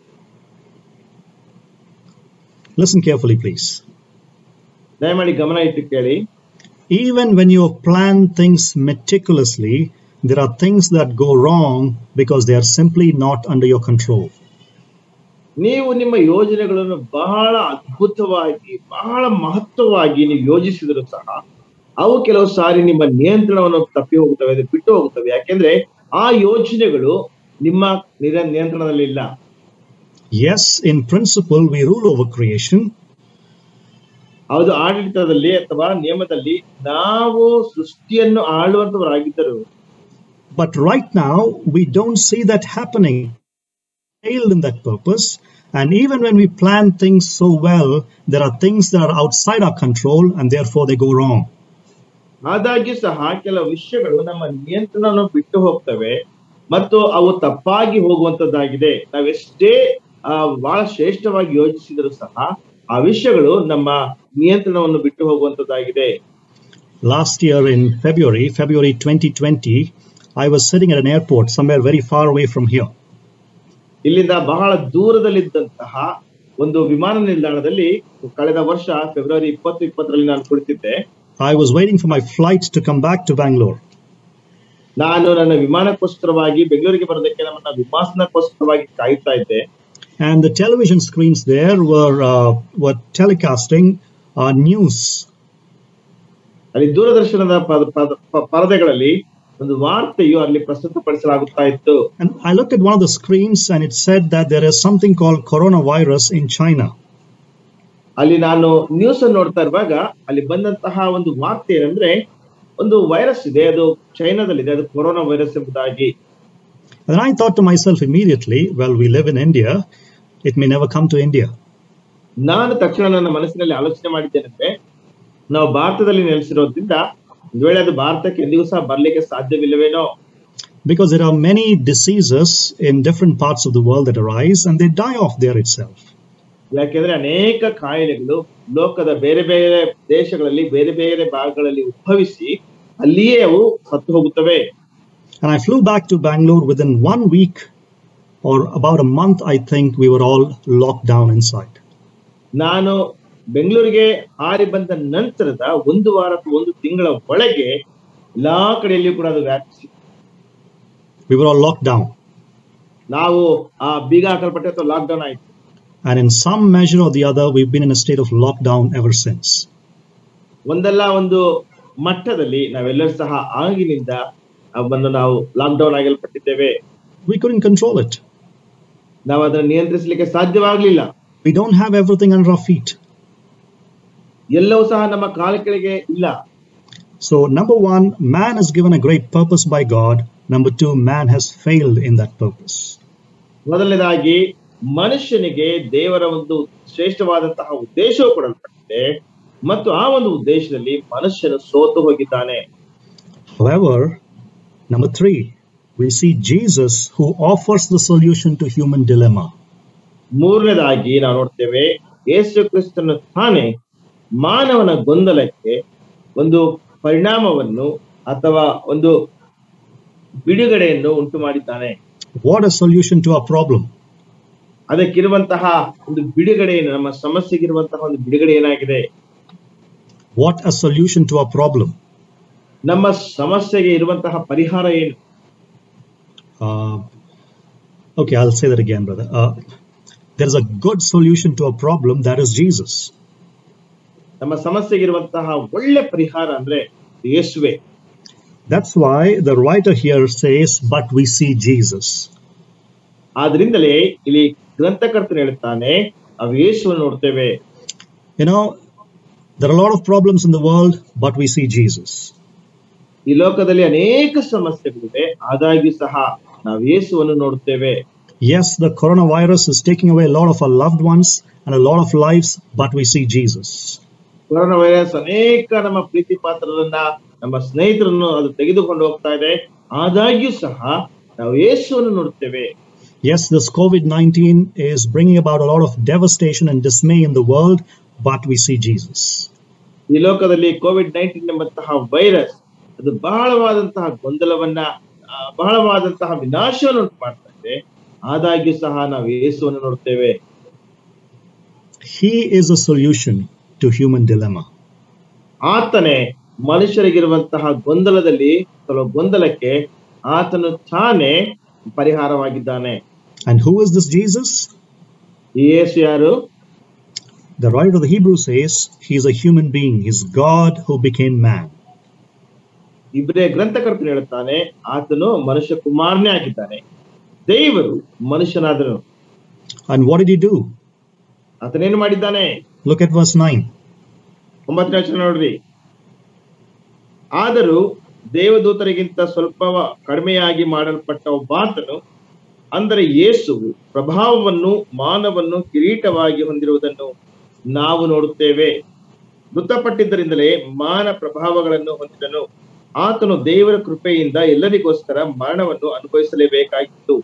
Listen carefully, please. ದಯಮಾಡಿ ಗಮನ ಇಟ್ಟು ಕೇಳಿ Even when you plan things meticulously, there are things that go wrong because they are simply not under your control. ನೀವು ನಿಮ್ಮ ಯೋಜನೆಗಳನ್ನು ಬಹಳ ಅದ್ಭುತವಾಗಿ ಬಹಳ ಮಹತ್ವವಾಗಿ ನೀವು ಯೋಜಿಸಿದರೂ ಸಹ ಅವು ಕೆಲವು ಸಾರಿ ನಿಮ್ಮ ನಿಯಂತ್ರಣವನ್ನು ತಪ್ಪಿ ಹೋಗುತ್ತವೆ ಅದು ಬಿಟ್ಟು ಹೋಗುತ್ತವೆ ಯಾಕೆಂದ್ರೆ ಆ ಯೋಜನೆಗಳು ನಿಮ್ಮ ನಿರ- ನಿಯಂತ್ರಣದಲ್ಲಿ ಇಲ್ಲ Yes, in principle, we rule over creation, ಅದು ಆಡಳಿತದಲ್ಲಿ ಅಥವಾ ನಿಯಮದಲ್ಲಿ ನಾವು ಸೃಷ್ಟಿಯನ್ನು ಆಳುವಂತವರಾಗಿದ್ದರು but right now we don't see that happening. Failed in that purpose, and even when we plan things so well, there are things that are outside our control, and therefore they go wrong. ಆದಾಗ್ಯೂ ಸಹ ಕೆಲವು ವಿಷಯಗಳು ನಮ್ಮ ನಿಯಂತ್ರಣವನ್ನು ಬಿಟ್ಟು ಹೋಗ್ತವೆ ಮತ್ತು ಅವು ತಪ್ಪಾಗಿ ಹೋಗುವಂತದ್ದಾಗಿದೆ ನಾವೆಷ್ಟೇ ಆ ಬಹಳ ಶ್ರೇಷ್ಠವಾಗಿ ಯೋಚಿಸಿದರೂ ಸಹ ಆ ವಿಷಯಗಳು ನಮ್ಮ ನಿಯಂತ್ರಣವನ್ನು ಬಿಟ್ಟು ಹೋಗುವಂತದ್ದಾಗಿದೆ Last year in February, February 2020, I was sitting at an airport somewhere very far away from here. ಇಲ್ಲಿಂದ ಬಹಳ ದೂರದಲ್ಲಿದ್ದಂತಹ ಒಂದು ವಿಮಾನ ನಿಲ್ದಾಣದಲ್ಲಿ ಕಳೆದ ವರ್ಷ ಫೆಬ್ರವರಿ ಇಪ್ಪತ್ತು ಇಪ್ಪತ್ತರಲ್ಲಿ ನಾನು ಕುಳಿತಿದ್ದೆ I was waiting for my flight to come back to Bangalore. ನಾನು ನನ್ನ ವಿಮಾನಕ್ಕೋಸ್ಕರವಾಗಿ ಬೆಂಗಳೂರಿಗೆ ಬರೋದಕ್ಕೆ ನನ್ನ ವಿಮಾನಕ್ಕೋಸ್ಕರವಾಗಿ ಕಾಯ್ತಾ ಇದ್ದೆ and the television screens there were uh, were telecasting uh, news ಅಲ್ಲಿ ದೂರದರ್ಶನದ ಪದ- ಪದ- ಪ- ಪರದೆಗಳಲ್ಲಿ ಒಂದು ವಾರ್ತೆಯು ಅಲ್ಲಿ ಪ್ರಸ್ತುತಪಡಿಸಲಾಗುತ್ತಾ ಇತ್ತು and i looked at one of the screens and it said that there is something called coronavirus in china ಅಲ್ಲಿ ನಾನು ನ್ಯೂಸ್ ಅನ್ನು ನೋಡ್ತಾ ಇರುವಾಗ ಅಲ್ಲಿ ಬಂದಂತಹ ಒಂದು ವಾರ್ತೆ ಏನಂದ್ರೆ ಒಂದು ವೈರಸ್ ಇದೆ ಅದು ಚೈನಾದಲ್ಲಿದೆ ಅದು ಕೊರೋನಾ ವೈರಸ್ ಎಂಬುದಾಗಿ and i thought to myself immediately well we live in india it may never come to india ನಾನು ತಕ್ಷಣ ನನ್ನ ಮನಸ್ಸಿನಲ್ಲಿ ಆಲೋಚನೆ ಮಾಡಿದ್ದೇನೆಂದ್ರೆ ನಾವು ಭಾರತದಲ್ಲಿ ನೆಲೆಸಿರೋದ್ರಿಂದ ಒಂದು ವೇಳೆ ಅದು ಭಾರತಕ್ಕೆ ಎಂದಿಗೂ ಸಹ ಬರ್ಲಿಕ್ಕೆ ಸಾಧ್ಯವಿಲ್ಲವೇನೋ because there are many diseases in different parts of the world that arise and they die off there itself ಯಾಕೆಂದ್ರೆ ಅನೇಕ ಕಾಯಿಲೆಗಳು ಲೋಕದ ಬೇರೆ ಬೇರೆ ದೇಶಗಳಲ್ಲಿ ಬೇರೆ ಬೇರೆ ಭಾಗಗಳಲ್ಲಿ ಉದ್ಭವಿಸಿ ಅಲ್ಲಿಯೇ ಅವು ಸತ್ತು ಹೋಗುತ್ತವೆ and i flew back to bangalore within one week or about a month i think we were all locked down inside ನಾನು ಬೆಂಗಳೂರಿಗೆ ಹಾರಿ ಬಂದ ನಂತರದ ಒಂದು ವಾರ ಅಥವಾ ಒಂದು ತಿಂಗಳ ಒಳಗೆ ಎಲ್ಲಾ ಕಡೆಯಲ್ಲಿಯೂ ಕೂಡ ಅದು ವ್ಯಾಪಿಸಿ We were all locked down. ನಾವು ಆ ಬೀಗ ಹಾಕಲ್ಪಟ್ಟೆ ಅಥವಾ ಲಾಕ್ಡೌನ್ ಆಯ್ತು And in some measure or the other, we've been in a state of lockdown ever since. ಒಂದಲ್ಲ ಒಂದು ಮಟ್ಟದಲ್ಲಿ ನಾವೆಲ್ಲರೂ ಸಹ ಆಗಿನಿಂದ ಬಂದು ನಾವು ಲಾಕ್ಡೌನ್ ಆಗಲ್ಪಟ್ಟಿದ್ದೇವೆ We couldn't control it. ನಾವು ಅದನ್ನು ನಿಯಂತ್ರಿಸಲಿಕ್ಕೆ ಸಾಧ್ಯವಾಗ್ಲಿಲ್ಲ We don't have everything under our feet. ಎಲ್ಲವೂ ಸಹ ನಮ್ಮ ಕಾಲ ಕೆಳಗೆ ಇಲ್ಲ So, number one, man is given a great purpose by God. Number two, man has failed in that purpose. ಮೊದಲನೇದಾಗಿ ಮನುಷ್ಯನಿಗೆ ದೇವರ ಒಂದು ಶ್ರೇಷ್ಠವಾದಂತಹ ಉದ್ದೇಶವು ಕೊಡಲ್ಪಟ್ಟಿದೆ ಮತ್ತು ಆ ಒಂದು ಉದ್ದೇಶದಲ್ಲಿ ಮನುಷ್ಯನು ಸೋತು ಹೋಗಿದ್ದಾನೆ However, number three, we see Jesus who offers the solution to human dilemma. ಮೂರನೇದಾಗಿ ನಾವು ನೋಡ್ತೇವೆ ಯೇಸು ಕ್ರಿಸ್ತನು ತಾನೇ ಮಾನವನ ಗೊಂದಲಕ್ಕೆ ಒಂದು ಪರಿಣಾಮವನ್ನು ಅಥವಾ ಒಂದು ಬಿಡುಗಡೆಯನ್ನು ಉಂಟು ಮಾಡಿದ್ದಾನೆ What a solution to our problem! ಅದಕ್ಕಿರುವಂತಹ ಒಂದು ಬಿಡುಗಡೆ ಏನು ನಮ್ಮ ಸಮಸ್ಯೆಗಿರುವಂತಹ ಒಂದು ಬಿಡುಗಡೆ ಏನಾಗಿದೆ What a solution to our problem! ನಮ್ಮ ಸಮಸ್ಯೆಗೆ ಇರುವಂತಹ ಪರಿಹಾರ ಏನು Uh, okay, I'll say that again, brother. Uh, there's a good solution to a problem that is Jesus. ನಮ್ಮ ಸಮಸ್ಯೆಗಿರುವಂತಹ ಒಳ್ಳೆ ಪರಿಹಾರ ಅಂದ್ರೆ ಯೇಸುವೆ That's why the writer here says, But we see Jesus. ಆದ್ರಿಂದಲೇ ಇಲ್ಲಿ ಗ್ರಂಥಕರ್ತನು ಹೇಳುತ್ತಾನೆ ನಾವು ಯೇಸುವನ್ನು ನೋಡ್ತೇವೆ You know, there are a lot of problems in the world, but we see Jesus. ಈ ಲೋಕದಲ್ಲಿ ಅನೇಕ ಸಮಸ್ಯೆಗಳಿವೆ ಆದಾಗ್ಯೂ ಸಹ ನಾವು ಯೇಸುವನ್ನು ನೋಡುತ್ತೇವೆ Yes, the coronavirus is taking away a lot of our loved ones and a lot of lives, but we see Jesus. Corona virus ಅನೇಕ ನಮ್ಮ ಪ್ರೀತಿ ಪಾತ್ರರನ್ನ ನಮ್ಮ ಸ್ನೇಹಿತರನ್ನು ಅದು ತೆಗೆದುಕೊಂಡು ಹೋಗ್ತಾ ಇದೆ ಆದಾಗ್ಯೂ ಸಹ ನಾವು ಯೇಸುವನ್ನು ನೋಡುತ್ತೇವೆ Yes, this COVID 19 is bringing about a lot of devastation and dismay in the world, but we see Jesus. ಈ ಲೋಕದಲ್ಲಿ ಕೋವಿಡ್ ನೈನ್ಟೀನ್ ಎಂಬಂತಹ ವೈರಸ್ ಅದು ಬಹಳವಾದಂತಹ ಗೊಂದಲವನ್ನ ಆ, ಬಹಳವಾದಂತಹ ವಿನಾಶವನ್ನು ಉಂಟು ಮಾಡ್ತಾ ಇದೆ ಆದಾಗ್ಯೂ ಸಹ ನಾವು ಯೇಸುವನ್ನು ನೋಡುತ್ತೇವೆ He is a solution to human dilemma. ಆತನೇ ಮನುಷ್ಯರಿಗಿರುವಂತಹ ಗೊಂದಲದಲ್ಲಿ ಕೆಲವು ಗೊಂದಲಕ್ಕೆ ಆತನು ತಾನೇ ಪರಿಹಾರವಾಗಿದ್ದಾನೆ And who is this Jesus? ಈ ಯೇಸು ಯಾರು The writer of the Hebrew says he is a human being, he's God who became man. ಇಬ್ಬರೇ ಗ್ರಂಥಕರ್ತನು ಹೇಳುತ್ತಾನೆ ಆತನು ಮನುಷ್ಯ ಕುಮಾರನೇ ಆಗಿದ್ದಾನೆ ದೇವರು ಮನುಷ್ಯನಾದನು And what did he do? ಆತನೇನು ಮಾಡಿದ್ದಾನೆ Look at verse 9. ಒಂಬತ್ತನೇ ವಚನ ನೋಡ್ರಿ ಆದರೂ ದೇವದೂತರಿಗಿಂತ ಸ್ವಲ್ಪ ಕಡಿಮೆಯಾಗಿ ಮಾಡಲ್ಪಟ್ಟ ಒಬ್ಬಾತನು ಅಂದರೆ ಯೇಸುವು ಪ್ರಭಾವವನ್ನು ಮಾನವನ್ನು ಕಿರೀಟವಾಗಿ ಹೊಂದಿರುವುದನ್ನು ನಾವು ನೋಡುತ್ತೇವೆ ಮೃತಪಟ್ಟಿದ್ದರಿಂದಲೇ ಮಾನ ಪ್ರಭಾವಗಳನ್ನು ಹೊಂದಿದನು ಆತನು ದೇವರ ಕೃಪೆಯಿಂದ ಎಲ್ಲರಿಗೋಸ್ಕರ ಮರಣವನ್ನು ಅನುಭವಿಸಲೇಬೇಕಾಗಿತ್ತು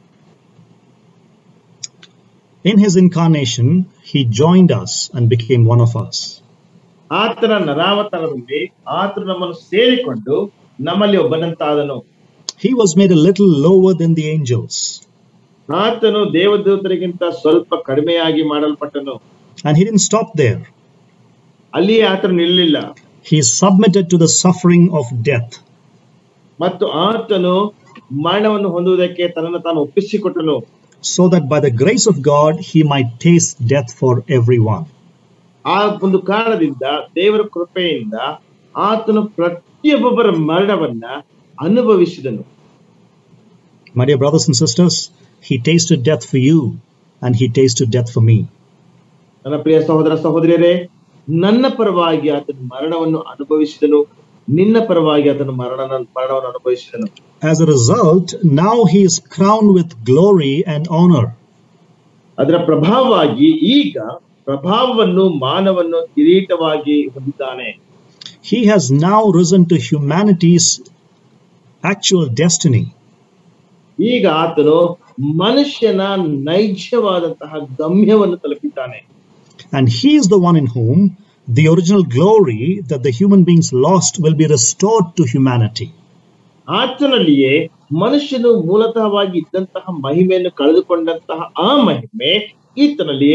In his incarnation, he joined us and became one of us. ಆತನ ನರಾವತಾರದಲ್ಲಿ ಆತನು ನಮ್ಮನ್ನು ಸೇರಿಕೊಂಡು ನಮ್ಮಲ್ಲಿ ಒಬ್ಬನಂತಾದನು He was made a little lower than the angels, ಆತನು ದೇವದೂತರಿಗಿಂತ ಸ್ವಲ್ಪ ಕಡಿಮೆಯಾಗಿ ಮಾಡಲ್ಪಟ್ಟನು and he didn't stop there. ಅಲ್ಲಿಯೇ ಆತನು ನಿಲ್ಲಲಿಲ್ಲ He submitted to the suffering of death. ಮತ್ತು ಆತನು ಮರಣವನ್ನು ಹೊಂದುವುದಕ್ಕೆ ತನ್ನನ್ನು ತಾನು ಒಪ್ಪಿಸಿಕೊಟ್ಟನು so that by the grace of God he might taste death for everyone. ಆ ಒಂದು ಕಾರಣದಿಂದ ದೇವರ ಕೃಪೆಯಿಂದ ಆತನು ಪ್ರತಿಯೊಬ್ಬೊಬ್ಬರ ಮರಣವನ್ನ ಅನುಭವಿಸಿದನು My dear brothers and sisters, he tasted death for you and he tasted death for me. ನನ್ನ ಪ್ರಿಯ ಸಹೋದರ ಸಹೋದರಿಯರೇ ನನ್ನ ಪರವಾಗಿ ಆತನು ಮರಣವನ್ನು ಅನುಭವಿಸಿದನು ನಿನ್ನ ಪರವಾಗಿ ಆತನು ಮರಣ ಮರಣವನ್ನು ಅನುಭವಿಸಿದನು As a result, now he is crowned with glory and honor. ಅದರ ಪ್ರಭಾವವಾಗಿ ಈಗ ಪ್ರಭಾವವನ್ನು ಮಾನವನ್ನು ಕಿರೀಟವಾಗಿ ಹೊಂದಿದ್ದಾನೆ He has now risen to humanity's actual destiny. ಈಗ ಆತನು ಮನುಷ್ಯನ ನೈಜವಾದಂತಹ ಗಮ್ಯವನ್ನು ತಲುಪಿದ್ದಾನೆ And he is the one in whom the original glory that the human beings lost will be restored to humanity. ಆತನಲ್ಲಿಯೇ ಮನುಷ್ಯನು ಮೂಲತಃವಾಗಿ ಇದ್ದಂತಹ ಮಹಿಮೆಯನ್ನು ಕಳೆದುಕೊಂಡಂತಹ ಆ ಮಹಿಮೆ ಈತನಲ್ಲಿಯೇ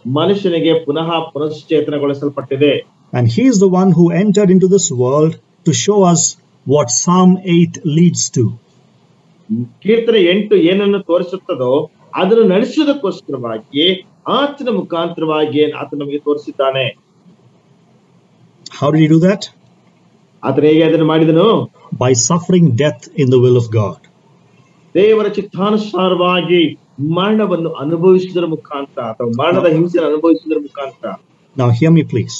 ಮನುಷ್ಯನಿಗೆ ಪುನಃ ಪುನಶ್ಚೇತನಗೊಳಿಸಲ್ಪಟ್ಟಿದೆ And he is the one who entered into this world to show us what Psalm 8 leads to. ಕೀರ್ತನೆ ಎಂಟು ಏನನ್ನು ತೋರಿಸುತ್ತದೋ ಅದನ್ನು ನಡೆಸುವುದಕ್ಕೋಸ್ಕರವಾಗಿ ಆತನ ಮುಖಾಂತರವಾಗಿ ಆತ ನಮಗೆ ತೋರಿಸಿದ್ದಾನೆ How did he do that? ಆತನ ಹೇಗೆ ಅದನ್ನು ಮಾಡಿದನು By suffering death in the will of God. ದೇವರ ಚಿತ್ತಾನುಸಾರವಾಗಿ ಮರಣವನ್ನು ಅನುಭವಿಸುವುದರ ಮುಖಾಂತರ ಅಥವಾ ಮರಣದ ಹಿಂಸೆಯನ್ನು ಅನುಭವಿಸುವುದರ ಮುಖಾಂತರ Now, hear me, please.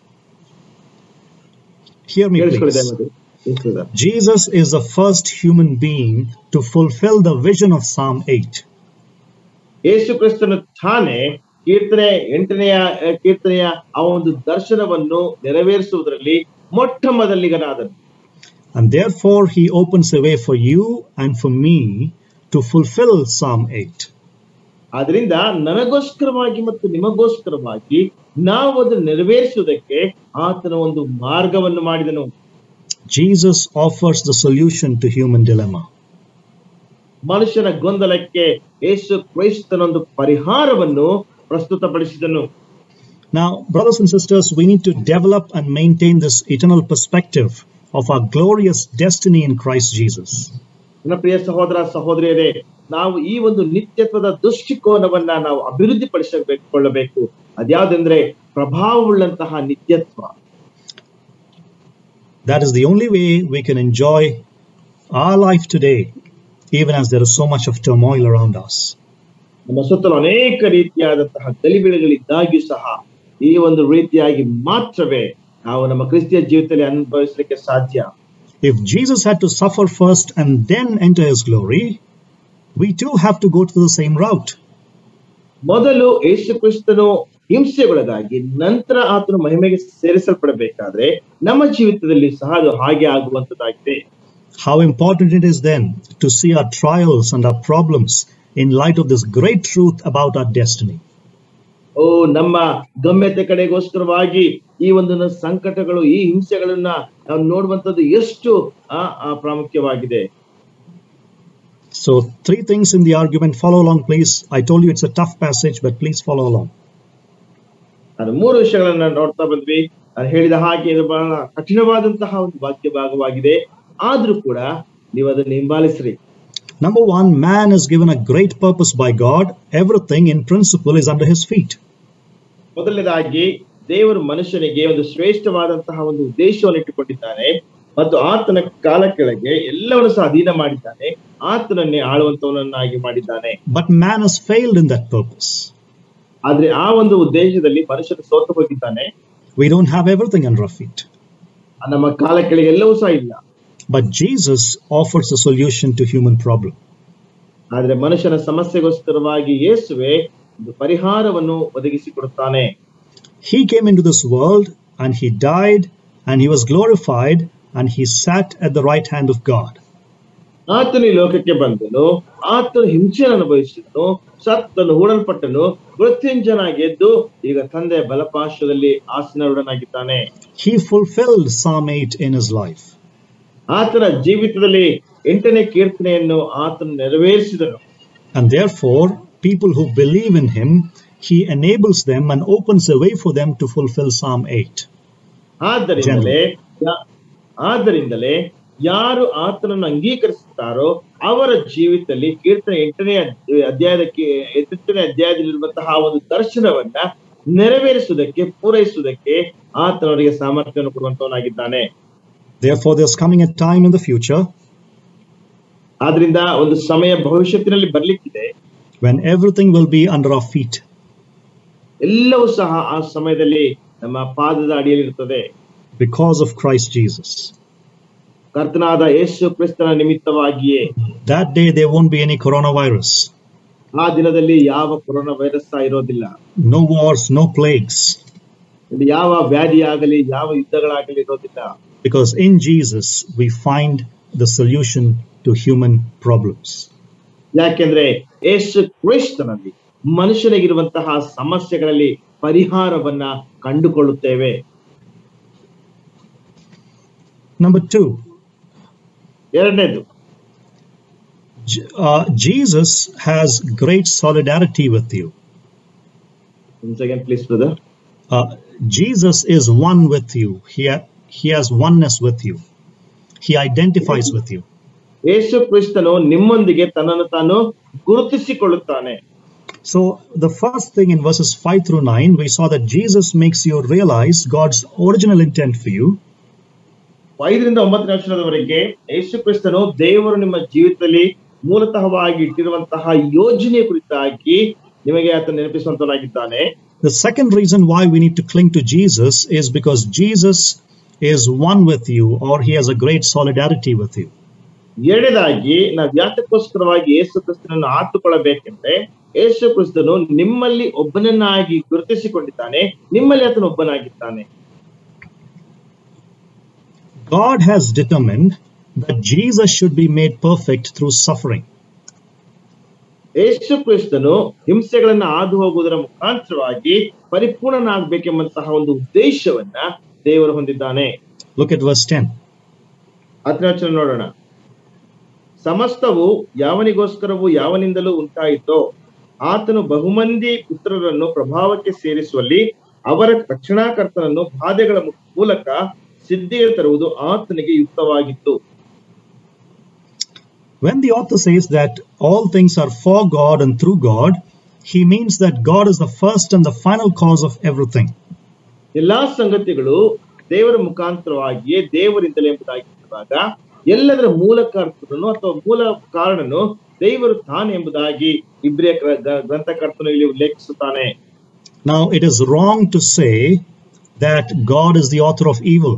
Hear me, ಕೇಳಿಸ್ಕೊಳ್ಳಿ please. ದಯಮಾಡಿ. ಕೇಳಿಸ್ಕೊಳ್ಳಿ. Jesus is the first human being to fulfill the vision of Psalm 8. ಯೇಸು ಕ್ರಿಸ್ತನು ತಾನೇ ಕೀರ್ತನೆ ಎಂಟನೆಯ ಆ, ಕೀರ್ತನೆಯ ಆ ಒಂದು ದರ್ಶನವನ್ನು ನೆರವೇರಿಸುವುದರಲ್ಲಿ ಮೊಟ್ಟ ಮೊದಲಿಗನಾದನು And therefore, he opens a way for you and for me to fulfill Psalm 8. ಆದ್ರಿಂದ ನನಗೋಸ್ಕರವಾಗಿ ಮತ್ತು ನಿಮಗೋಸ್ಕರವಾಗಿ ನಾವು ಅದನ್ನು ನೆರವೇರಿಸುವುದಕ್ಕೆ ಆತನ ಒಂದು ಮಾರ್ಗವನ್ನು ಮಾಡಿದನು Jesus offers the solution to human dilemma. ಮನುಷ್ಯನ ಗೊಂದಲಕ್ಕೆ ಯೇಸು ಕ್ರೈಸ್ತನೊಂದು ಪರಿಹಾರವನ್ನು ಪ್ರಸ್ತುತಪಡಿಸಿದನು Now, brothers and sisters, we need to develop and maintain this eternal perspective of our glorious destiny in Christ Jesus. ನನ್ನ ಪ್ರಿಯ ಸಹೋದರ ಸಹೋದರಿಯರೇ ನಾವು ಈ ಒಂದು ನಿತ್ಯತ್ವದ ದೃಷ್ಟಿಕೋನವನ್ನ ನಾವು ಅಭಿವೃದ್ಧಿ ಪಡಿಸಬೇಕು ಅದ್ಯಾವುದೆಂದ್ರೆ ಪ್ರಭಾವವುಳ್ಳಂತಹ ನಿತ್ಯತ್ವ That is the only way we can enjoy our life today, even as there is so much of turmoil around us. ನಮ್ಮ ಸುತ್ತಲೂ ಅನೇಕ ರೀತಿಯಾದಂತಹ ಗಲಿಬಿಳಿಗಳಿದ್ದಾಗ್ಯೂ ಸಹ ಈ ಒಂದು ರೀತಿಯಾಗಿ ಮಾತ್ರವೇ ನಾವು ನಮ್ಮ ಕ್ರಿಸ್ತಿಯ ಜೀವಿತದಲ್ಲಿ ಅನುಭವಿಸಲಿಕ್ಕೆ ಸಾಧ್ಯ If Jesus had to suffer first and then enter his glory, we too have to go to the same route. ಮೊದಲು ಯೇಸು ಕ್ರಿಸ್ತನು ಹಿಂಸೆಗೊಳಗಾಗಿ ನಂತರ ಆತನು ಮಹಿಮೆಗೆ ಸೇರಿಸಲ್ಪಡಬೇಕಾದ್ರೆ ನಮ್ಮ ಜೀವಿತದಲ್ಲಿ ಸಹ ಅದು ಹಾಗೆ ಆಗುವಂತದ್ದಾಗಿದೆ How important it is then to see our trials and our problems in light of this great truth about our destiny. ಓ ನಮ್ಮ ಗಮ್ಯತೆ ಕಡೆಗೋಸ್ಕರವಾಗಿ ಈ ಒಂದು ನ- ಸಂಕಟಗಳು ಈ ಹಿಂಸೆಗಳನ್ನ ನಾವು ನೋಡುವಂತದ್ದು ಎಷ್ಟು ಆ, ಆ, ಪ್ರಾಮುಖ್ಯವಾಗಿದೆ So, three things in the argument. Follow along, please. I told you it's a tough passage, but please follow along. ನಾನು ಮೂರು ವಿಷಯಗಳನ್ನ ನೋಡ್ತಾ ಬಂದ್ವಿ ನಾನು ಹೇಳಿದ ಹಾಗೆ ಇದು ಬಹಳ ಕಠಿಣವಾದಂತಹ ಒಂದು ವಾಕ್ಯ ಭಾಗವಾಗಿದೆ ಆದ್ರೂ ಕೂಡ ನೀವು ಅದನ್ನ ಹಿಂಬಾಲಿಸ್ರಿ Number one, man is given a great purpose by God. Everything in principle is under his feet. ಮೊದಲನೇದಾಗಿ ದೇವರು ಮನುಷ್ಯನಿಗೆ ಒಂದು ಶ್ರೇಷ್ಠವಾದಂತಹ ಒಂದು ಉದ್ದೇಶವನ್ನು ಇಟ್ಟುಕೊಂಡಿದ್ದಾನೆ ಮತ್ತು ಆತನ ಕಾಲ ಕೆಳಗೆ ಎಲ್ಲವನ್ನು ಸಹ ಅಧೀನ ಮಾಡಿದ್ದಾನೆ ಆತನನ್ನೇ ಆಳುವಂತವನನ್ನಾಗಿ ಮಾಡಿದ್ದಾನೆ But man has failed in that purpose. ಆದ್ರೆ ಆ ಒಂದು ಉದ್ದೇಶದಲ್ಲಿ ಮನುಷ್ಯನು ಸೋತು ಹೋಗಿದ್ದಾನೆ We don't have everything under our feet. ನಮ್ಮ ಕಾಲ ಕೆಳಗೆ ಎಲ್ಲವೂ ಸಹ ಇಲ್ಲ But Jesus offers a solution to human problem. ಆದ್ರೆ ಮನುಷ್ಯನ ಸಮಸ್ಯೆಗೋಸ್ಕರವಾಗಿ ಯೇಸುವೆ ಒಂದು ಪರಿಹಾರವನ್ನು ಒದಗಿಸಿಕೊಡುತ್ತಾನೆ He came into this world and he died and he was glorified and he sat at the right hand of God. ಆತನು ಈ ಲೋಕಕ್ಕೆ ಬಂದನು ಆತನು ಹಿಂಸೆಯನ್ನು ಅನುಭವಿಸಿದನು ಸತ್ತನು ಹೂಡಲ್ಪಟ್ಟನು ಮೃತ್ಯುಂಜನಾಗಿ ಎದ್ದು ಈಗ ತಂದೆಯ ಬಲಪಾರ್ಶ್ವದಲ್ಲಿ ಆಸನರುಡನಾಗಿದ್ದಾನೆ He fulfilled Psalm 8 in his life. ಆತನ ಜೀವಿತದಲ್ಲಿ ಎಂಟನೇ ಕೀರ್ತನೆಯನ್ನು ಆತನು ನೆರವೇರಿಸಿದನು And therefore, people who believe in him, he enables them and opens a way for them to fulfill Psalm 8. ಆದ್ದರಿಂದಲೇ ಯಾ- ಆದ್ದರಿಂದಲೇ ಯಾರು ಆತನನ್ನು ಅಂಗೀಕರಿಸುತ್ತಾರೋ ಅವರ ಜೀವಿತದಲ್ಲಿ ಕೀರ್ತನೆ ಎಂಟನೇ ಅಧ್ಯ- ಅಧ್ಯಾಯದ ಕೀ- ಎಂಟನೇ ಅಧ್ಯಾಯದಲ್ಲಿರುವಂತಹ ಒಂದು ದರ್ಶನವನ್ನ ನೆರವೇರಿಸುವುದಕ್ಕೆ ಪೂರೈಸುವುದಕ್ಕೆ ಆತನವರಿಗೆ ಸಾಮರ್ಥ್ಯವನ್ನು ಕೊಡುವಂತವನಾಗಿದ್ದಾನೆ Therefore, there's coming a time in the future ಆದ್ರಿಂದ ಒಂದು ಸಮಯ ಭವಿಷ್ಯತ್ತಿನಲ್ಲಿ ಬರ್ಲಿಕ್ಕಿದೆ when everything will be under our feet. ಎಲ್ಲವೂ ಸಹ ಆ ಸಮಯದಲ್ಲಿ ನಮ್ಮ ಪಾದದ ಅಡಿಯಲ್ಲಿರುತ್ತದೆ because of Christ Jesus. ಕರ್ತನಾದ ಯೇಸು ಕ್ರಿಸ್ತನ ನಿಮಿತ್ತವಾಗಿಯೇ That day, there won't be any coronavirus, ಆ ದಿನದಲ್ಲಿ ಯಾವ ಕೊರೋನಾ ವೈರಸ್ ಸಹ ಇರೋದಿಲ್ಲ no wars, no plagues, ಇಲ್ಲಿ ಯಾವ ವ್ಯಾಧಿ ಆಗಲಿ ಯಾವ ಯುದ್ಧಗಳಾಗಲಿ ಇರೋದಿಲ್ಲ because in Jesus we find the solution to human problems. ಯಾಕೆಂದ್ರೆ ಯೇಸು ಕ್ರಿಸ್ತನಲ್ಲಿ ಮನುಷ್ಯನಿಗಿರುವಂತಹ ಸಮಸ್ಯೆಗಳಲ್ಲಿ ಪರಿಹಾರವನ್ನ ಕಂಡುಕೊಳ್ಳುತ್ತೇವೆ Number two, ಎರಡನೇದು J- uh, Jesus has great solidarity with you. Once again, please, brother. Uh, Jesus is one with you. He, ha- he has oneness with you. He identifies with you. ಯೇಸು ಕ್ರಿಸ್ತನು ನಿಮ್ಮೊಂದಿಗೆ ತನ್ನನ್ನು ತಾನು ಗುರುತಿಸಿಕೊಳ್ಳುತ್ತಾನೆ So, the first thing in verses 5 through 9, we saw that Jesus makes you realize God's original intent for you. ಐದರಿಂದ ಒಂಬತ್ತನೇ ವರ್ಷದವರೆಗೆ ಯೇಸು ಕ್ರಿಸ್ತನು ದೇವರು ನಿಮ್ಮ ಜೀವಿತದಲ್ಲಿ ಮೂಲತಃವಾಗಿ ಇಟ್ಟಿರುವಂತಹ ಯೋಜನೆ ಕುರಿತಾಗಿ ನಿಮಗೆ ಆತ ನೆನಪಿಸುವಂತನಾಗಿದ್ದಾನೆ The second reason why we need to cling to Jesus is because Jesus is one with you, or he has a great solidarity with you. ಎರಡನೇದಾಗಿ ನಾವು ಯಾತಕ್ಕೋಸ್ಕರವಾಗಿ ಯೇಸು ಕ್ರಿಸ್ತನನ್ನು ಆತುಕೊಳ್ಳಬೇಕೆಂದ್ರೆ ಯೇಸು ಕ್ರಿಸ್ತನು ನಿಮ್ಮಲ್ಲಿ ಒಬ್ಬನನ್ನಾಗಿ ಗುರುತಿಸಿಕೊಂಡಿದ್ದಾನೆ ನಿಮ್ಮಲ್ಲಿ ಆತನು ಒಬ್ಬನಾಗಿದ್ದಾನೆ God has determined that Jesus should be made perfect through suffering. ಯೇಸು ಕ್ರಿಸ್ತನು ಹಿಂಸೆಗಳನ್ನ ಹಾದು ಹೋಗುವುದರ ಮುಖಾಂತರವಾಗಿ ಪರಿಪೂರ್ಣನಾಗಬೇಕೆಂಬಂತಹ ಒಂದು ಉದ್ದೇಶವನ್ನ ದೇವರು ಹೊಂದಿದ್ದಾನೆ Look at verse 10. ಹತ್ತನೇ ವಚನ ನೋಡೋಣ ಸಮಸ್ತವು ಯಾವನಿಗೋಸ್ಕರವೂ ಯಾವನಿಂದಲೂ ಉಂಟಾಯಿತೋ ಆತನು ಬಹುಮಂದಿ ಪುತ್ರರನ್ನು ಪ್ರಭಾವಕ್ಕೆ ಸೇರಿಸುವಲ್ಲಿ ಅವರ ರಕ್ಷಣಾಕರ್ತನನ್ನು ಬಾಧೆಗಳ ಮೂಲಕ ಸಿದ್ಧಿಗೆ ತರುವುದು ಆತನಿಗೆ ಯುಕ್ತವಾಗಿತ್ತು When the author says that all things are for God and through God, he means that God is the first and the final cause of everything. ಎಲ್ಲಾ ಸಂಗತಿಗಳು ದೇವರ ಮುಖಾಂತರವಾಗಿಯೇ ದೇವರಿಂದಲೇ ಎಂಬುದಾಗಿರುವಾಗ ಎಲ್ಲದರ ಮೂಲ ಕರ್ತನನು ಅಥವಾ ಮೂಲ ಕಾರಣನು ದೇವರು ತಾನೆ ಎಂಬುದಾಗಿ ಇಬ್ರಿಯ ಗ್ರ- ಗ್ರ- ಗ್ರಂಥಕರ್ತನು ಇಲ್ಲಿ ಉಲ್ಲೇಖಿಸುತ್ತಾನೆ Now, it is wrong to say that God is the author of evil.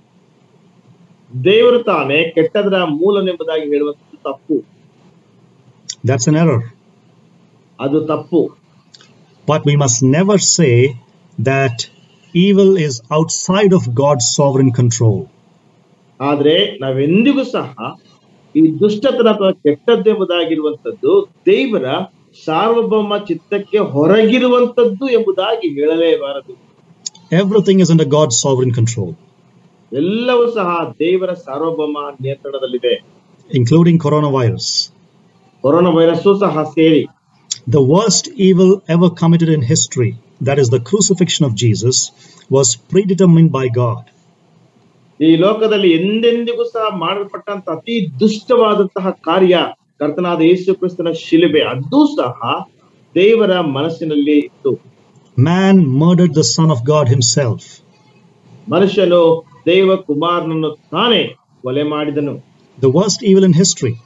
ದೇವರು ತಾನೇ ಕೆಟ್ಟದರ ಮೂಲನೆಂಬುದಾಗಿ ಹೇಳುವಂಥದ್ದು ತಪ್ಪು That's an error. ಅದು ತಪ್ಪು But we must never say that evil is outside of God's sovereign control. ಆದ್ರೆ ನಾವೆಂದಿಗೂ ಸಹ ಈ ದುಷ್ಟತನ ಅಥವಾ ಕೆಟ್ಟದ್ದು ಎಂಬುದಾಗಿರುವಂತದ್ದು ದೇವರ ಸಾರ್ವಭೌಮ ಚಿತ್ತಕ್ಕೆ ಹೊರಗಿರುವಂತದ್ದು ಎಂಬುದಾಗಿ ಹೇಳಲೇಬಾರದು Everything is under God's sovereign control, ಎಲ್ಲವೂ ಸಹ ದೇವರ ಸಾರ್ವಭೌಮ ನಿಯಂತ್ರಣದಲ್ಲಿದೆ including coronavirus. ಕೊರೋನಾ ವೈರಸ್ಸು ಸಹ ಸೇರಿ The worst evil ever committed in history, that is the crucifixion of Jesus, was predetermined by God. ಈ ಲೋಕದಲ್ಲಿ ಎಂದೆಂದಿಗೂ ಸಹ ಮಾಡಲ್ಪಟ್ಟಂತ ಅತಿ ದುಷ್ಟವಾದಂತಹ ಕಾರ್ಯ ಕರ್ತನಾದ ಯೇಸು ಕ್ರಿಸ್ತನ ಶಿಲುಬೆ ಅದು ಸಹ ದೇವರ ಮನಸ್ಸಿನಲ್ಲಿ ಇತ್ತು Man murdered the Son of God himself. ಮನುಷ್ಯನು ದೇವ ಕುಮಾರನನ್ನು ತಾನೇ ಕೊಲೆ ಮಾಡಿದನು The worst evil in history.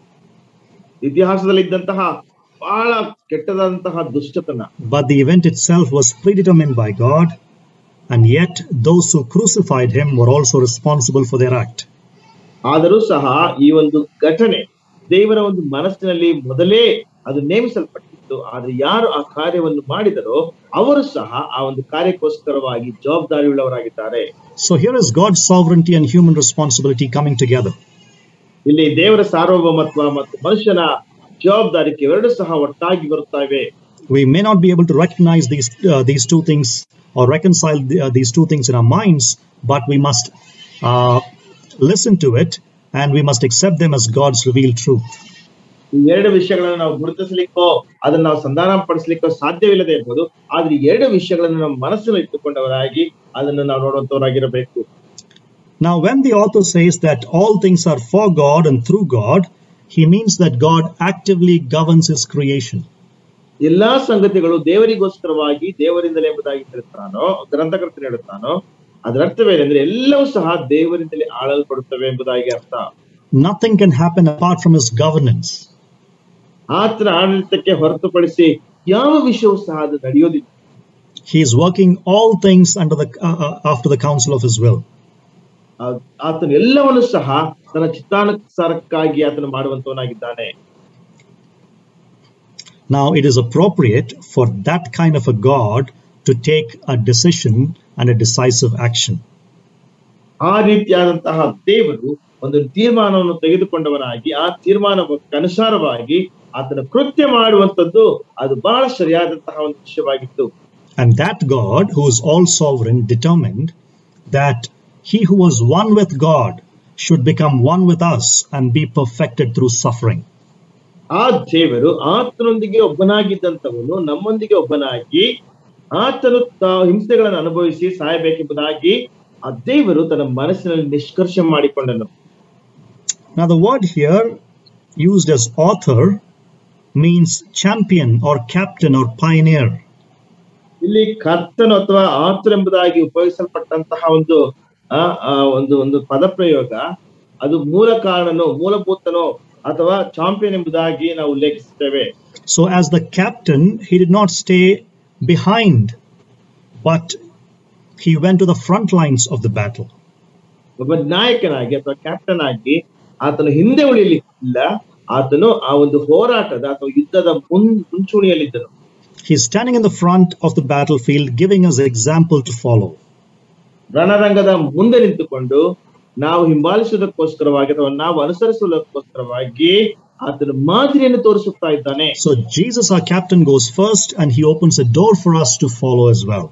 ಇತಿಹಾಸದಲ್ಲಿ ಇದ್ದಂತಹ ಬಹಳ ಕೆಟ್ಟದಾದಂತಹ ದುಷ್ಟತನ But the event itself was predetermined by God, and yet those who crucified him were also responsible for their act. ಆದರೂ ಸಹ ಈ ಒಂದು ಘಟನೆ ದೇವರ ಒಂದು ಮನಸ್ಸಿನಲ್ಲಿ ಮೊದಲೇ ಅದು ನೇಮಿಸಲ್ಪಟ್ಟಿತ್ತು ಆದ್ರೆ ಯಾರು ಆ ಕಾರ್ಯವನ್ನು ಮಾಡಿದರೋ ಅವರು ಸಹ ಆ ಒಂದು ಕಾರ್ಯಕ್ಕೋಸ್ಕರವಾಗಿ ಜವಾಬ್ದಾರಿಯುಳ್ಳವರಾಗಿದ್ದಾರೆ So here is God's sovereignty and human responsibility coming together. ಇಲ್ಲಿ ದೇವರ ಸಾರ್ವಭೌಮತ್ವ ಮತ್ತು ಮನುಷ್ಯನ ಜವಾಬ್ದಾರಿಕೆ ಎರಡು ಸಹ ಒಟ್ಟಾಗಿ ಬರುತ್ತವೆ We may not be able to recognize these uh, these two things or reconcile the, uh, these two things in our minds, but we must uh, listen to it and we must accept them as God's revealed truth. ಈ ಎರಡು ವಿಷಯಗಳನ್ನು ನಾವು ಗುರುತಿಸಲಿಕ್ಕೋ ಅದನ್ನ ನಾವು ಸಂಧಾನ ಪಡಿಸ್ಲಿಕ್ಕೋ ಸಾಧ್ಯವಿಲ್ಲದೆ ಇರ್ಬೋದು ಆದ್ರೆ ಈ ಎರಡು ವಿಷಯಗಳನ್ನು ನಮ್ಮ ಮನಸ್ಸಿನಲ್ಲಿ ಇಟ್ಟುಕೊಂಡವರಾಗಿ ಅದನ್ನು ನಾವು ನೋಡುವಂತವರಾಗಿರಬೇಕು Now, when the author says that all things are for God and through God, he means that God actively governs his creation. ಎಲ್ಲಾ ಸಂಗತಿಗಳು ದೇವರಿಗೋಸ್ಕರವಾಗಿ ದೇವರಿಂದಲೇ ಎಂಬುದಾಗಿ ಹೇಳ್ತಾನೋ ಗ್ರಂಥಕರ್ತನ ಹೇಳುತ್ತಾನೋ ಅದರ ಅರ್ಥವೇನೆಂದ್ರೆ ಎಲ್ಲವೂ ಸಹ ದೇವರಿಂದಲೇ ಆಳಲ್ಪಡುತ್ತವೆ ಎಂಬುದಾಗಿ ಅರ್ಥ Nothing can happen apart from his governance. ಆತನ ಆಡಳಿತಕ್ಕೆ ಹೊರತುಪಡಿಸಿ ಯಾವ ವಿಷಯವೂ ಸಹ ಅದು ನಡೆಯೋದಿಲ್ಲ He is working all things under the uh, uh, after the counsel of his will. ಆ- ಆತನು ಎಲ್ಲವನ್ನು ಸಹ ತನ್ನ ಚಿತ್ತಾನುಸಾರಕ್ಕಾಗಿ ಆತನು ಮಾಡುವಂತವನಾಗಿದ್ದಾನೆ Now, it is appropriate for that kind of a God to take a decision and a decisive action. ಆ ರೀತಿಯಾದಂತಹ ದೇವರು ಒಂದು ತೀರ್ಮಾನವನ್ನು ತೆಗೆದುಕೊಂಡವನಾಗಿ ಆ ತೀರ್ಮಾನಕ್ಕೆ ಅನುಸಾರವಾಗಿ ಆತನ ಕೃತ್ಯ ಮಾಡುವಂತದ್ದು ಅದು ಬಹಳ ಸರಿಯಾದಂತಹ ಒಂದು ವಿಷಯವಾಗಿತ್ತು And that God, who is all sovereign, determined that he who was one with God should become one with us and be perfected through suffering. ಆ ದೇವರು ಆತನೊಂದಿಗೆ ಒಬ್ಬನಾಗಿದ್ದಂಥವನು ನಮ್ಮೊಂದಿಗೆ ಒಬ್ಬನಾಗಿ ಆತನು ತಾ- ಹಿಂಸೆಗಳನ್ನು ಅನುಭವಿಸಿ ಸಾಯಬೇಕೆಂಬುದಾಗಿ ಆ ದೇವರು ತನ್ನ ಮನಸ್ಸಿನಲ್ಲಿ ನಿಷ್ಕರ್ಷ ಮಾಡಿಕೊಂಡನು Now, the word here used as author means champion or captain or pioneer. ಇಲ್ಲಿ ಕರ್ತನು ಅಥವಾ ಆತರ್ ಎಂಬುದಾಗಿ ಉಪಯೋಗಿಸಲ್ಪಟ್ಟಂತಹ ಒಂದು ಆ ಆ, ಒಂದು ಒಂದು ಪದ ಪ್ರಯೋಗ ಅದು ಮೂಲ ಕಾರಣನೋ ಮೂಲಭೂತನೋ ಅಥವಾ ಚಾಂಪಿಯನ್ ಎಂಬುದಾಗಿ ನಾವು ಉಲ್ಲೇಖಿಸುತ್ತೇವೆ So, as the captain, he did not stay behind, but he went to the front lines of the battle. ಒಬ್ಬ ನಾಯಕನಾಗಿ ಅಥವಾ ಕ್ಯಾಪ್ಟನ್ ಆಗಿ ಆತನು ಹಿಂದೆ ಉಳಿಲಿಕ್ಕಿಲ್ಲ ಆತನು ಆ ಒಂದು ಹೋರಾಟದ ಅಥವಾ ಯುದ್ಧದ ಮುನ್ ಮುಂಚೂಣಿಯಲ್ಲಿದ್ದನು He's standing in the front of the battlefield, giving us example to follow. ರಣರಂಗದ ಮುಂದೆ ನಿಂತುಕೊಂಡು ನಾವು ಹಿಂಬಾಲಿಸುವುದಕ್ಕೋಸ್ಕರವಾಗಿ ಅಥವಾ ನಾವು ಅನುಸರಿಸುವುದಕ್ಕೋಸ್ಕರವಾಗಿ ಆತನ ಮಾದರಿಯನ್ನು ತೋರಿಸುತ್ತಾ ಇದ್ದಾನೆ So, Jesus, our captain, goes first and he opens a door for us to follow as well.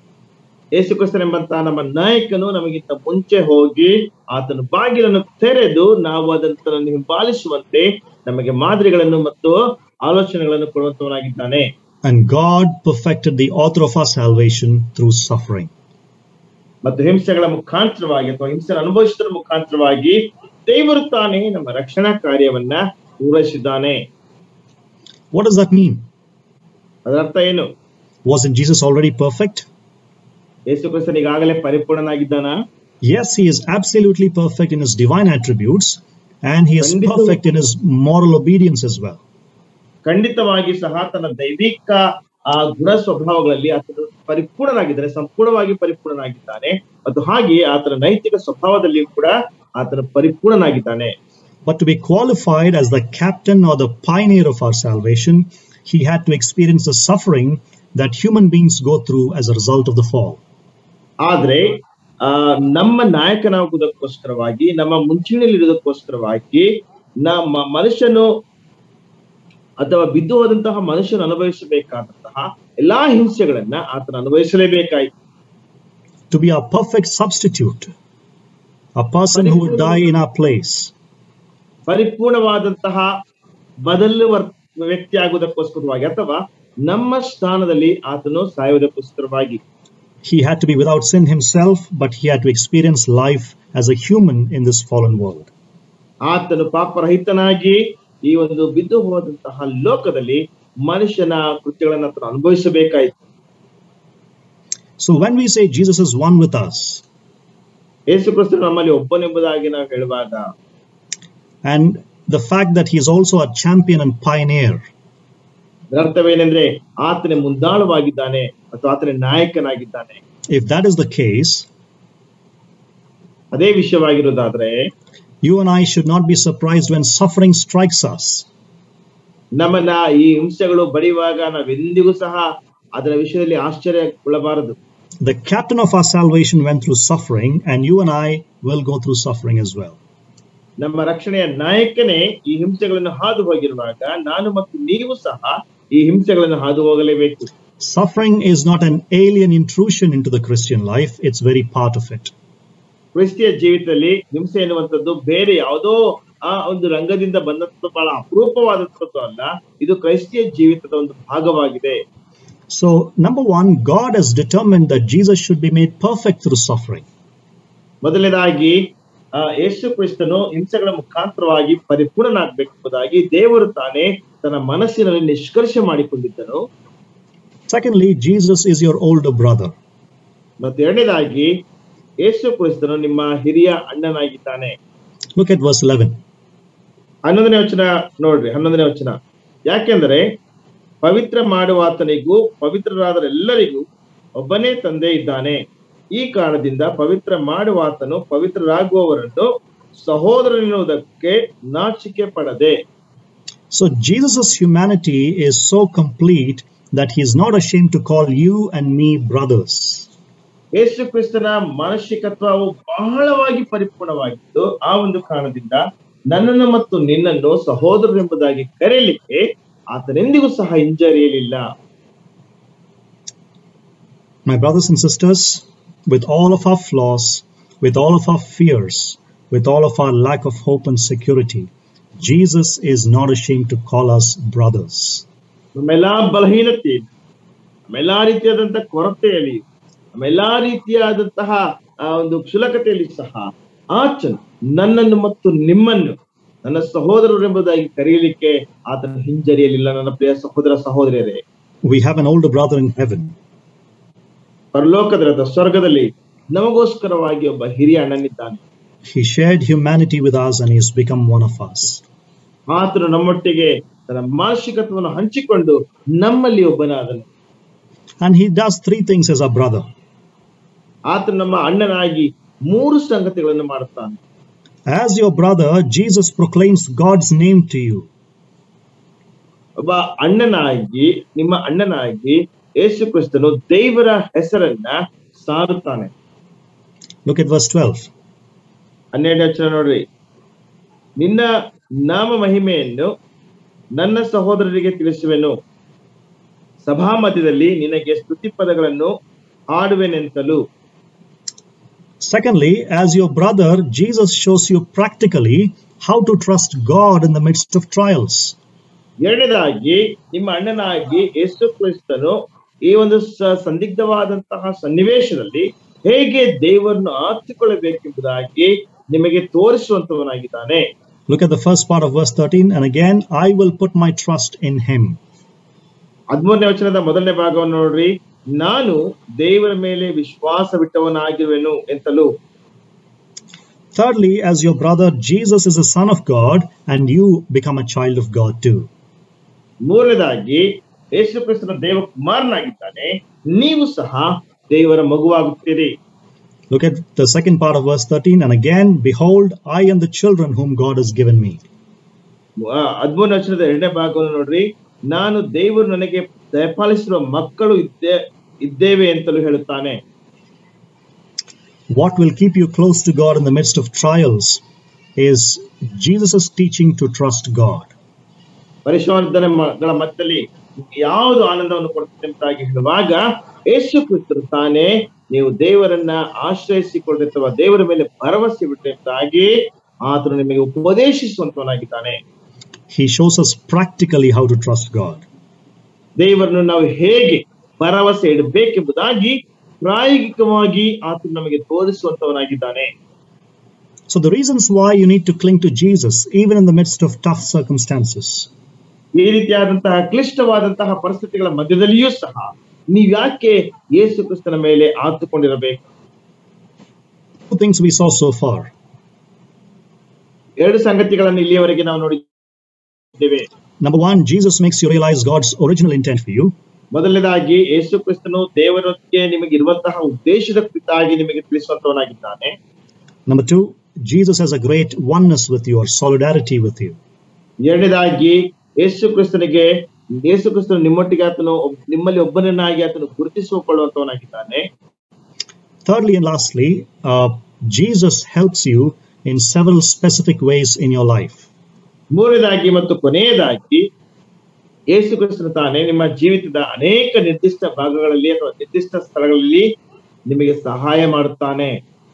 ಯೇಸು ಕ್ರಿಸ್ತನೆಂಬಂತಹ ನಮ್ಮ ನಾಯಕನು ನಮಗಿಂತ ಮುಂಚೆ ಹೋಗಿ ಆತನ ಬಾಗಿಲನ್ನು ತೆರೆದು ನಾವು ಅದನ್ನು ಹಿಂಬಾಲಿಸುವಂತೆ ನಮಗೆ ಮಾದರಿಗಳನ್ನು ಮತ್ತು ಆಲೋಚನೆಗಳನ್ನು ಕೊಡುವಂತವನಾಗಿದ್ದಾನೆ And God perfected the author of our salvation through suffering. ಮತ್ತು ಹಿಂಸೆಗಳ ಮುಖಾಂತರವಾಗಿ ಅಥವಾ ಹಿಂಸೆ ಅನುಭವಿಸುವುದರ ಮುಖಾಂತರವಾಗಿ ದೇವರು ತಾನೇ ನಮ್ಮ ರಕ್ಷಣಾ ಕಾರ್ಯವನ್ನ ಪೂರೈಸಿದ್ದಾನೆ What does that mean? ಅದರ ಅರ್ಥ ಏನು Wasn't Jesus already perfect? ಯೇಸು ಕ್ರಿಸ್ತನ್ ಈಗಾಗಲೇ ಪರಿಪೂರ್ಣನಾಗಿದ್ದಾನ Yes, he is absolutely perfect in his divine attributes and he is Wonderful. perfect in his moral obedience as well. ಖಂಡಿತವಾಗಿ ಸಹ ತನ್ನ ದೈವಿಕ ಆ ಗುಣ ಸ್ವಭಾವಗಳಲ್ಲಿ ಆತನು ಪರಿಪೂರ್ಣನಾಗಿದ್ದಾನೆ ಸಂಪೂರ್ಣವಾಗಿ ಪರಿಪೂರ್ಣನಾಗಿದ್ದಾನೆ ಮತ್ತು ಹಾಗೆಯೇ ಆತನ ನೈತಿಕ ಸ್ವಭಾವದಲ್ಲಿಯೂ ಕೂಡ ಆತನ ಪರಿಪೂರ್ಣನಾಗಿದ್ದಾನೆ But to be qualified as the captain or the pioneer of our salvation, he had to experience the suffering that human beings go through as a result of the fall. ಆದ್ರೆ ಆ ನಮ್ಮ ನಾಯಕನಾಗುವುದಕ್ಕೋಸ್ಕರವಾಗಿ ನಮ್ಮ ಮುಂಚೂಣಿಯಲ್ಲಿರುವುದಕ್ಕೋಸ್ಕರವಾಗಿ ನಮ್ಮ ಮನುಷ್ಯನು ಅಥವಾ ಬಿದ್ದು ಹೋದಂತಹ ಮನುಷ್ಯನು ಅನುಭವಿಸಬೇಕಾದಂತಹ ಎಲ್ಲಾ ಹಿಂಸೆಗಳನ್ನ ಆತನ ಅನುಭವಿಸಲೇಬೇಕಾಯಿತು To be our perfect substitute, a person who would die in our place. ಪರಿಪೂರ್ಣವಾದಂತಹ ಬದಲು ವರ್- ವ್ಯಕ್ತಿ ಆಗುವುದಕ್ಕೋಸ್ಕರವಾಗಿ ಅಥವಾ ನಮ್ಮ ಸ್ಥಾನದಲ್ಲಿ ಆತನು ಸಾಯುವುದಕ್ಕೋಸ್ಕರವಾಗಿ He had to be without sin himself, but he had to experience life as a human in this fallen world. ಆತನು ಪಾಪರಹಿತನಾಗಿ ಈ ಒಂದು ಬಿದ್ದು ಹೋದಂತಹ ಲೋಕದಲ್ಲಿ ಮನುಷ್ಯನ ಕೃತ್ಯಗಳನ್ನು ಆತನು ಅನುಭವಿಸಬೇಕಾಯಿತು So when we say Jesus is one with us, ಯೇಸು ಕ್ರಿಸ್ತನು ನಮ್ಮಲ್ಲಿ ಒಬ್ಬನೆಂಬುದಾಗಿ ನಾವು ಹೇಳುವಾಗ and the fact that he is also a champion and pioneer, ಅದರ ಅರ್ಥವೇನೆಂದ್ರೆ ಆತನೇ ಮುಂದಾಳವಾಗಿದ್ದಾನೆ ಅಥವಾ ಆತನೇ ನಾಯಕನಾಗಿದ್ದಾನೆ if that is the case, ಅದೇ ವಿಷಯವಾಗಿರೋದಾದ್ರೆ you and I should not be surprised when suffering strikes us. ನಮ್ಮನ್ನ ಈ ಹಿಂಸೆಗಳು ಬಡಿಯುವಾಗ ನಾವೆಂದಿಗೂ ಸಹ ಅದರ ವಿಷಯದಲ್ಲಿ ಆಶ್ಚರ್ಯಗೊಳ್ಳಬಾರದು The captain of our salvation went through suffering, and you and I will go through suffering as well. ನಮ್ಮ ರಕ್ಷಣೆಯ ನಾಯಕನೇ ಈ ಹಿಂಸೆಗಳನ್ನು ಹಾದು ಹೋಗಿರುವಾಗ ನಾನು ಮತ್ತು ನೀವು ಸಹ ಈ ಹಿಂಸೆಗಳನ್ನು ಹಾದು ಹೋಗಲೇಬೇಕು Suffering is not an alien intrusion into the Christian life, it's very part of it. ಕ್ರಿಸ್ತಿಯ ಜೀವಿತದಲ್ಲಿ ಹಿಂಸೆ ಎನ್ನುವಂಥದ್ದು ಬೇರೆ ಯಾವುದೋ ಆ ಒಂದು ರಂಗದಿಂದ ಬಂದಂಥದ್ದು ಬಹಳ ಅಪರೂಪವಾದಂಥದ್ದು ಅಲ್ಲ ಇದು ಕ್ರೈಸ್ತಿಯ ಜೀವಿತದ ಒಂದು ಭಾಗವಾಗಿದೆ So, number one, God has determined that Jesus should be made perfect through suffering. ಮೊದಲನೇದಾಗಿ ಆ ಯೇಸು ಕ್ರಿಸ್ತನು ಹಿಂಸೆಗಳ ಮುಖಾಂತರವಾಗಿ ಪರಿಪೂರ್ಣನಾಗಬೇಕೆಂಬುದಾಗಿ ದೇವರು ತಾನೇ ತನ್ನ ಮನಸ್ಸಿನಲ್ಲಿ ನಿಷ್ಕರ್ಷ ಮಾಡಿಕೊಂಡಿದ್ದನು Secondly, Jesus is your older brother. ಮತ್ತು ಎರಡನೇದಾಗಿ ಯೇಸು ಕ್ರಿಸ್ತನು ನಿಮ್ಮ ಹಿರಿಯ ಅಣ್ಣನಾಗಿದ್ದಾನೆ Look at verse 11. ಹನ್ನೊಂದನೇ ವಚನ ನೋಡ್ರಿ ಹನ್ನೊಂದನೇ ವಚನ ಯಾಕೆಂದರೆ ಪವಿತ್ರ ಮಾಡುವಾತನಿಗೂ ಪವಿತ್ರರಾದರೆಲ್ಲರಿಗೂ ಒಬ್ಬನೇ ತಂದೆ ಇದ್ದಾನೆ ಈ ಕಾರಣದಿಂದ ಪವಿತ್ರ ಮಾಡುವಾತನು ಪವಿತ್ರರಾಗುವವರನ್ನು ಸಹೋದರನೆನ್ನುವುದಕ್ಕೆ ನಾಚಿಕೆ ಪಡದೆ So, Jesus' humanity is so complete that he is not ashamed to call you and me brothers. ಯೇಸು ಕ್ರಿಸ್ತನ ಮಾನಸಿಕತ್ವವು ಬಹಳವಾಗಿ ಪರಿಪೂರ್ಣವಾಗಿದ್ದು ಆ ಒಂದು ಕಾರಣದಿಂದ ನನ್ನನ್ನು ಮತ್ತು ನಿನ್ನನ್ನು ಸಹೋದರರೆಂಬುದಾಗಿ ಕರೆಯಲಿಕ್ಕೆ ಆತನೆಂದಿಗೂ ಸಹ ಹಿಂಜರಿಯಲಿಲ್ಲ My brothers and sisters, with all of our flaws, with all of our fears, with all of our lack of hope and security, Jesus is not ashamed to call us brothers. ನಮ್ಮೆಲ್ಲಾ ಬಲಹೀನತೆ ನಮ್ಮೆಲ್ಲಾ ರೀತಿಯಾದಂತಹ ಕೊರತೆಯಲ್ಲಿ ನಮ್ಮೆಲ್ಲಾ ರೀತಿಯಾದಂತಹ ಆ ಒಂದು ಕ್ಷುಲಕತೆಯಲ್ಲಿ ಸಹ ಆಚನ್ ನನ್ನನ್ನು ಮತ್ತು ನಿಮ್ಮನ್ನು ನನ್ನ ಸಹೋದರರೆಂಬುದಾಗಿ ಕರೆಯಲಿಕ್ಕೆ ಆತನ ಹಿಂಜರಿಯಲಿಲ್ಲ ನನ್ನ ಪ್ರಿಯ ಸಹೋದರ ಸಹೋದರಿಯರೇ We have an older brother in heaven. ಪರಲೋಕದ ಸ್ವರ್ಗದಲ್ಲಿ ನಮಗೋಸ್ಕರವಾಗಿ ಒಬ್ಬ ಹಿರಿಯ ಅಣ್ಣನಿದ್ದಾನೆ He shared humanity with us and he has become one of us. ಆತನು ನಮ್ಮೊಟ್ಟಿಗೆ ತನ್ನ ಮಾನಸಿಕತ್ವವನ್ನು ಹಂಚಿಕೊಂಡು ನಮ್ಮಲ್ಲಿ ಒಬ್ಬನಾದನು And he does three things as our brother. ಆತನು ನಮ್ಮ ಅಣ್ಣನಾಗಿ ಮೂರು ಸಂಗತಿಗಳನ್ನು ಮಾಡುತ್ತಾನೆ As your brother, Jesus proclaims God's name to you. ಒಬ್ಬ ಅಣ್ಣನಾಗಿ ನಿಮ್ಮ ಅಣ್ಣನಾಗಿ ಯೇಸು ಕ್ರಿಸ್ತನು ದೇವರ ಹೆಸರನ್ನ ಸಾರುತ್ತಾನೆ Look at verse 12. ಹನ್ನೆರಡು ವಚನ ನೋಡ್ರಿ ನಿನ್ನ ನಾಮ ಮಹಿಮೆಯನ್ನು ನನ್ನ ಸಹೋದರರಿಗೆ ತಿಳಿಸುವೆನು ಸಭಾಮಧ್ಯದಲ್ಲಿ ನಿನಗೆ ಸ್ತುತಿ ಪದಗಳನ್ನು ಹಾಡುವೆನೆಂತಲೂ Secondly, as your brother, Jesus shows you practically how to trust God in the midst of trials. ಎರಡನೇದಾಗಿ ನಿಮ್ಮ ಅಣ್ಣನಾಗಿ ಯೇಸು ಕ್ರಿಸ್ತನು ಈ ಒಂದು ಸ- ಸಂದಿಗ್ಧವಾದಂತಹ ಸನ್ನಿವೇಶದಲ್ಲಿ ಹೇಗೆ ದೇವರನ್ನು ಆರ್ಥಿಕೊಳ್ಳಬೇಕೆಂಬುದಾಗಿ ನಿಮಗೆ ತೋರಿಸುವಂತವನಾಗಿದ್ದಾನೆ Look at the first part of verse 13. And again, I will put my trust in him. ಹದಿಮೂರನೇ ವಚನದ ಮೊದಲನೇ ಭಾಗವನ್ನು ನೋಡ್ರಿ ನಾನು ದೇವರ ಮೇಲೆ ವಿಶ್ವಾಸವಿಟ್ಟವನಾಗಿರುವೆನು ಎಂತಲೂ Thirdly, as your brother, Jesus is a son of God, and you become a child of God too. ಮೂರನೇದಾಗಿ ಯೇಸು ಕ್ರಿಸ್ತನ ದೇವ ಕುಮಾರನಾಗಿದ್ದಾನೆ ನೀವು ಸಹ ದೇವರ ಮಗುವಾಗುತ್ತೀರಿ Look at the second part of verse 13. And again, behold, I and the children whom God has given me. ಆ, ಹದಿಮೂರನೇ ವಚನದ ಎರಡನೇ ಭಾಗವನ್ನು ನೋಡ್ರಿ ನಾನು ದೇವರು ನನಗೆ ದಯಪಾಲಿಸಿರುವ ಮಕ್ಕಳು ಇದ್ದೇ ಇದ್ದೇವೆ ಅಂತಲೂ ಹೇಳುತ್ತಾನೆ What will keep you close to God in the midst of trials is Jesus' teaching to trust God. ಪರಿಶೋಧನೆಗಳ ಮಧ್ಯದಲ್ಲಿ ಯಾವುದು ಆನಂದವನ್ನು ಕೊಡುತ್ತೆ ಎಂಬುದಾಗಿ ಹೇಳುವಾಗ ಯೇಸು ಕ್ರಿಸ್ತರು ತಾನೇ ನೀವು ದೇವರನ್ನ ಆಶ್ರಯಿಸಿಕೊಳ್ಳದೆ ಅಥವಾ ದೇವರ ಮೇಲೆ ಭರವಸೆ ಬಿಟ್ಟಂತಾಗಿ ಆತನು ನಿಮಗೆ ಉಪದೇಶಿಸುವಂತವನಾಗಿದ್ದಾನೆ He shows us practically how to trust God. ದೇವರನ್ನು ನಾವು ಹೇಗೆ ಭರವಸೆ ಇಡಬೇಕೆಂಬುದಾಗಿ ಪ್ರಾಯೋಗಿಕವಾಗಿ ಆತನು ನಮಗೆ ತೋರಿಸುವಂತವನಾಗಿದ್ದಾನೆ So, the reasons why you need to cling to Jesus, even in the midst of tough circumstances. ಈ ರೀತಿಯಾದಂತಹ ಕ್ಲಿಷ್ಟವಾದಂತಹ ಪರಿಸ್ಥಿತಿಗಳ ಮಧ್ಯದಲ್ಲಿಯೂ ಸಹ ನೀವ್ ಯಾಕೆ ಯೇಸು ಕ್ರಿಸ್ತನ ಮೇಲೆ ಆತುಕೊಂಡಿರಬೇಕು Two things we saw so far. ಎರಡು ಸಂಗತಿಗಳನ್ನು ಇಲ್ಲಿಯವರೆಗೆ ನಾವು ನೋಡಿದ್ದೇವೆ Number one, Jesus makes you realize God's original intent for you. ಮೊದಲನೇದಾಗಿ ಯೇಸು ಕ್ರಿಸ್ತನು ದೇವರೊಂದಿಗೆ ನಿಮಗೆ ಇರುವಂತಹ ಉದ್ದೇಶದ ಕುರಿತಾಗಿ ನಿಮಗೆ ತಿಳಿಸುವಂತವನಾಗಿದ್ದಾನೆ Number two, Jesus has a great oneness with you or solidarity with you. ಎರಡನೇದಾಗಿ ಯೇಸು ಕ್ರಿಸ್ತನಿಗೆ ಯೇಸು ಕ್ರಿಸ್ತನು ನಿಮ್ಮೊಟ್ಟಿಗೆ ಆತನು ಒಬ್- ನಿಮ್ಮಲ್ಲಿ ಒಬ್ಬನನ್ನಾಗಿ ಆತನು ಗುರುತಿಸಿಕೊಳ್ಳುವಂತವನಾಗಿದ್ದಾನೆ Thirdly and lastly, uh, Jesus helps you in several specific ways in your life. ಮೂರನೇದಾಗಿ ಮತ್ತು ಕೊನೆಯದಾಗಿ ಯೇಸು ಕ್ರಿಸ್ತನು ತಾನೇ ನಿಮ್ಮ ಜೀವಿತದ ಅನೇಕ ನಿರ್ದಿಷ್ಟ ಭಾಗಗಳಲ್ಲಿ ಅಥವಾ ನಿರ್ದಿಷ್ಟ ಸ್ಥಳಗಳಲ್ಲಿ ನಿಮಗೆ ಸಹಾಯ ಮಾಡುತ್ತಾನೆ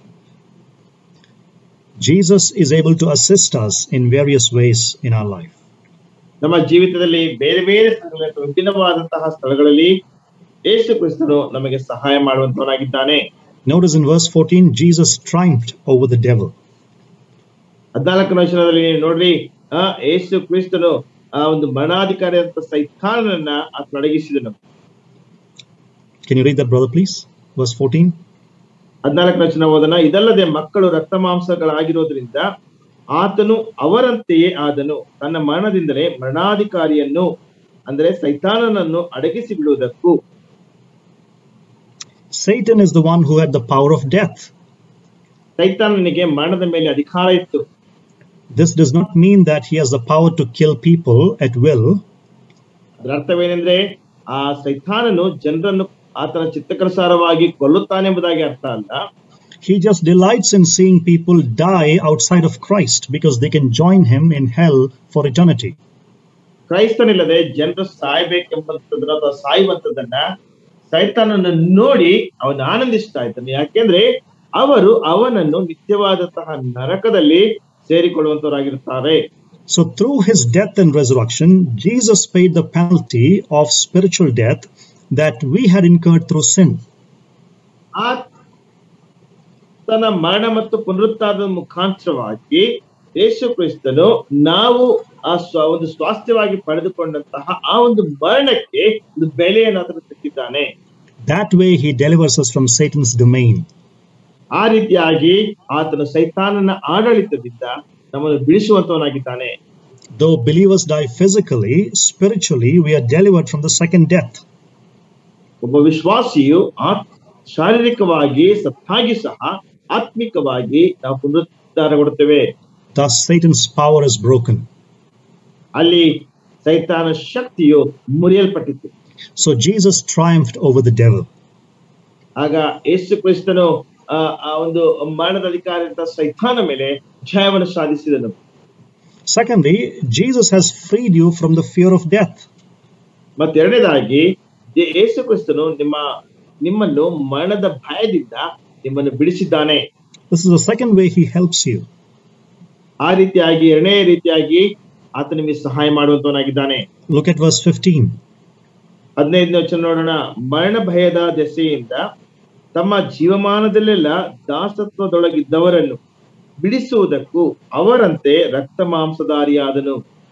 Jesus is able to assist us in various ways in our life. ನಮ್ಮ ಜೀವಿತದಲ್ಲಿ ಬೇರೆ ಬೇರೆ ಸ್ಥಳಗಳಲ್ಲಿ ಅಥವಾ ವಿಭಿನ್ನವಾದಂತಹ ಸ್ಥಳಗಳಲ್ಲಿ ಯೇಸು ಕ್ರಿಸ್ತನು ನಮಗೆ ಸಹಾಯ ಮಾಡುವಂತವನಾಗಿದ್ದಾನೆ Notice in verse 14, Jesus triumphed over the devil. ಹದಿನಾಲ್ಕನೇ ವಚನದಲ್ಲಿ ನೀವು ನೋಡ್ರಿ ಆ ಯೇಸು ಕ್ರಿಸ್ತನು ಆ ಒಂದು ಮರಣಾಧಿಕಾರಿ ಅಂತ ಸೈತಾನನನ್ನ ಆತ ಅಡಗಿಸಿದನು Can you read that, brother, please? Verse 14. ಹದಿನಾಲ್ಕನೇ ವಚನ ಓದನ ಇದಲ್ಲದೆ ಮಕ್ಕಳು ರಕ್ತ ಮಾಂಸಗಳಾಗಿರೋದ್ರಿಂದ ಆತನು ಅವರಂತೆಯೇ ಆದನು ತನ್ನ ಮರಣದಿಂದಲೇ ಮರಣಾಧಿಕಾರಿಯನ್ನು ಅಂದ್ರೆ ಸೈತಾನನನ್ನು ಅಡಗಿಸಿ ಬಿಡುವುದಕ್ಕೂ Satan is the one who had the power of death. ಸೈತಾನನಿಗೆ ಮರಣದ ಮೇಲೆ ಅಧಿಕಾರ ಇತ್ತು This does not mean that he has the power to kill people at will. ಅದರ ಅರ್ಥವೇನೆಂದ್ರೆ ಆ ಸೈತಾನನು ಜನರನ್ನು ಆತನ ಚಿತ್ತಕ್ಕನುಸಾರವಾಗಿ ಕೊಲ್ಲುತ್ತಾನೆ ಎಂಬುದಾಗಿ ಅರ್ಥ ಅಲ್ಲ He just delights in seeing people die outside of Christ because they can join him in hell for eternity. ಕ್ರೈಸ್ತನಿಲ್ಲದೆ ಜನರು ಸಾಯ್ಬೇಕೆಂಬಂತದನ್ನ ಅಥವಾ ಸಾಯುವಂತದನ್ನ ಸೈತಾನನ ನೋಡಿ ಅವನು ಆನಂದಿಸ್ತಾ ಇದ್ದಾನೆ ಯಾಕೆಂದ್ರೆ ಅವರು ಅವನನ್ನು ನಿತ್ಯವಾದಂತಹ ನರಕದಲ್ಲಿ ಸೇರಿಕೊಳ್ಳುವಂತವರಾಗಿರುತ್ತಾರೆ So, through his death and resurrection, Jesus paid the penalty of spiritual death that we had incurred through sin. ಆತನ ಮರಣ ಮತ್ತು ಪುನರುತ್ಥಾನದ ಮುಖಾಂತರವಾಗಿ ಯೇಸು ಕ್ರಿಸ್ತನು ನಾವು ಆ ಸ್ವ ಒಂದು ಸ್ವಾಸ್ಥ್ಯವಾಗಿ ಪಡೆದುಕೊಂಡಂತಹ ಆ ಒಂದು ಮರಣಕ್ಕೆ ಒಂದು ಬೆಲೆಯನ್ನು ಆತನು ತೆತ್ತಿದ್ದಾನೆ That way, he delivers us from Satan's domain. ಆ ರೀತಿಯಾಗಿ ಆತನು ಸೈತಾನನ ಆಡಳಿತದಿಂದ ನಮ್ಮನ್ನು ಬಿಡಿಸುವಂತವನಾಗಿದ್ದಾನೆ Though believers die physically, spiritually, we are delivered from the second death. ಒಬ್ಬ ವಿಶ್ವಾಸಿಯು ಆತ್ ಶಾರೀರಿಕವಾಗಿ ಸತ್ತಾಗಿ ಸಹ ಆತ್ಮಿಕವಾಗಿ ನಾವು ಪುನರುದ್ಧಾರಗೊಳ್ಳುತ್ತೇವೆ Thus, Satan's power is broken. ಅಲ್ಲಿ ಸೈತಾನ ಶಕ್ತಿಯು ಮುರಿಯಲ್ಪಟ್ಟಿತು So, Jesus triumphed over the devil. ಆಗ ಯೇಸು ಕ್ರಿಸ್ತನು ಆ ಆ ಒಂದು ಮರಣದ ಅಧಿಕಾರಿಯಿಂದ ಸೈತಾನ ಮೇಲೆ ಜಯವನ್ನು ಸಾಧಿಸಿದನು Secondly, Jesus has freed you from the fear of death. ಮತ್ತೆರಡನೇದಾಗಿ ದೇ- ಯೇಸು ಕ್ರಿಸ್ತನು ನಿಮ್ಮ ನಿಮ್ಮನ್ನು ಮರಣದ ಭಯದಿಂದ ನಿಮ್ಮನ್ನು ಬಿಡಿಸಿದ್ದಾನೆ This is the second way he helps you. ಆ ರೀತಿಯಾಗಿ ಎರಡನೇ ರೀತಿಯಾಗಿ ಆತ ನಿಮಗೆ ಸಹಾಯ ಮಾಡುವಂತವನಾಗಿದ್ದಾನೆ Look at verse 15. ಹದಿನೈದನೇ ವಚನ ನೋಡೋಣ ಮರಣ ಭಯದ ದೆಸೆಯಿಂದ ತಮ್ಮ ಜೀವಮಾನದಲ್ಲೆಲ್ಲ ದಾಸತ್ವದೊಳಗಿದ್ದವರನ್ನು ಬಿಡಿಸುವುದಕ್ಕೂ ಅವರಂತೆ ರಕ್ತ ಮಾಂಸಧಾರಿಯಾದನು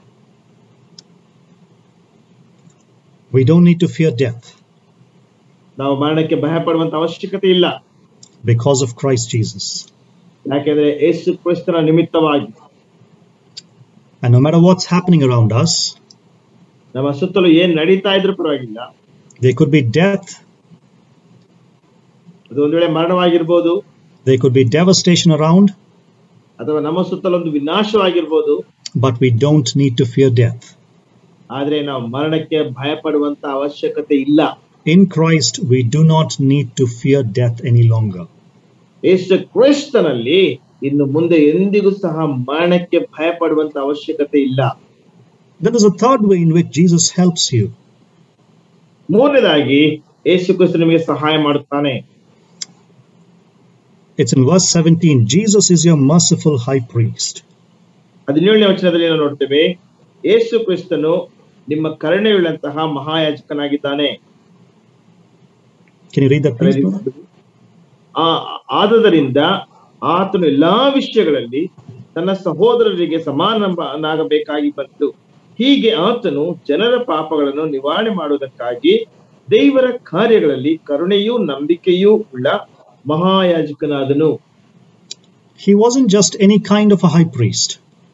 We don't need to fear death ನಾವು ಮರಣಕ್ಕೆ ಭಯ ಪಡುವಂತ ಅವಶ್ಯಕತೆ ಇಲ್ಲ because of Christ Jesus. ಯಾಕೆಂದ್ರೆ ಯೇಸು ಕ್ರಿಸ್ತನ ನಿಮಿತ್ತವಾಗಿ And no matter what's happening around us, ನಮ್ಮ ಸುತ್ತಲೂ ಏನ್ ನಡೀತಾ ಇದ್ರೂ ಪರವಾಗಿಲ್ಲ there could be death, ಅದು ಒಂದ್ ವೇಳೆ ಮರಣವಾಗಿರ್ಬೋದು there could be devastation around, ಅಥವಾ ನಮ್ಮ ಸುತ್ತಲೂ ಒಂದು ವಿನಾಶವಾಗಿರ್ಬೋದು but we don't need to fear death. ಆದ್ರೆ ನಾವು ಮರಣಕ್ಕೆ ಭಯ ಪಡುವಂತ ಅವಶ್ಯಕತೆ ಇಲ್ಲ In Christ, we do not need to fear death any longer. ಯೇಸು ಕ್ರಿಸ್ತನಲ್ಲಿ ಇನ್ನು ಮುಂದೆ ಎಂದಿಗೂ ಸಹ ಮರಣಕ್ಕೆ ಭಯ ಪಡುವಂತ ಅವಶ್ಯಕತೆ ಇಲ್ಲ There is a third way in which Jesus helps you. ಮೂರನೇದಾಗಿ ಯೇಸು ಕ್ರಿಸ್ತ ನಿಮಗೆ ಸಹಾಯ ಮಾಡುತ್ತಾನೆ It's in verse 17 Jesus is your merciful high priest. ಹದಿನೇಳನೇ ವಚನದಲ್ಲಿ ನಾವು ನೋಡ್ತೇವೆ ಯೇಸು ಕ್ರಿಸ್ತನು ನಿಮ್ಮ ಕರುಣೆಯುಳ್ಳಂತಹ ಮಹಾಯಾಜಕನಾಗಿದ್ದಾನೆ Can you read that, please? brother? ಆ ಆದದರಿಂದ ಆತನು ಎಲ್ಲಾ ವಿಷಯಗಳಲ್ಲಿ ತನ್ನ ಸಹೋದರರಿಗೆ ಸಮಾನನಾಗಬೇಕಾಗಿ ಬಂತು ಹೀಗೆ ಆತನು ಜನರ ಪಾಪಗಳನ್ನು ನಿವಾರಣೆ ಮಾಡುವುದಕ್ಕಾಗಿ ದೇವರ ಕಾರ್ಯಗಳಲ್ಲಿ ಕರುಣೆಯೂ ನಂಬಿಕೆಯೂ ಉಳ್ಳ ಮಹಾಯಾಜಕನಾದನು He wasn't just any kind of a high priest.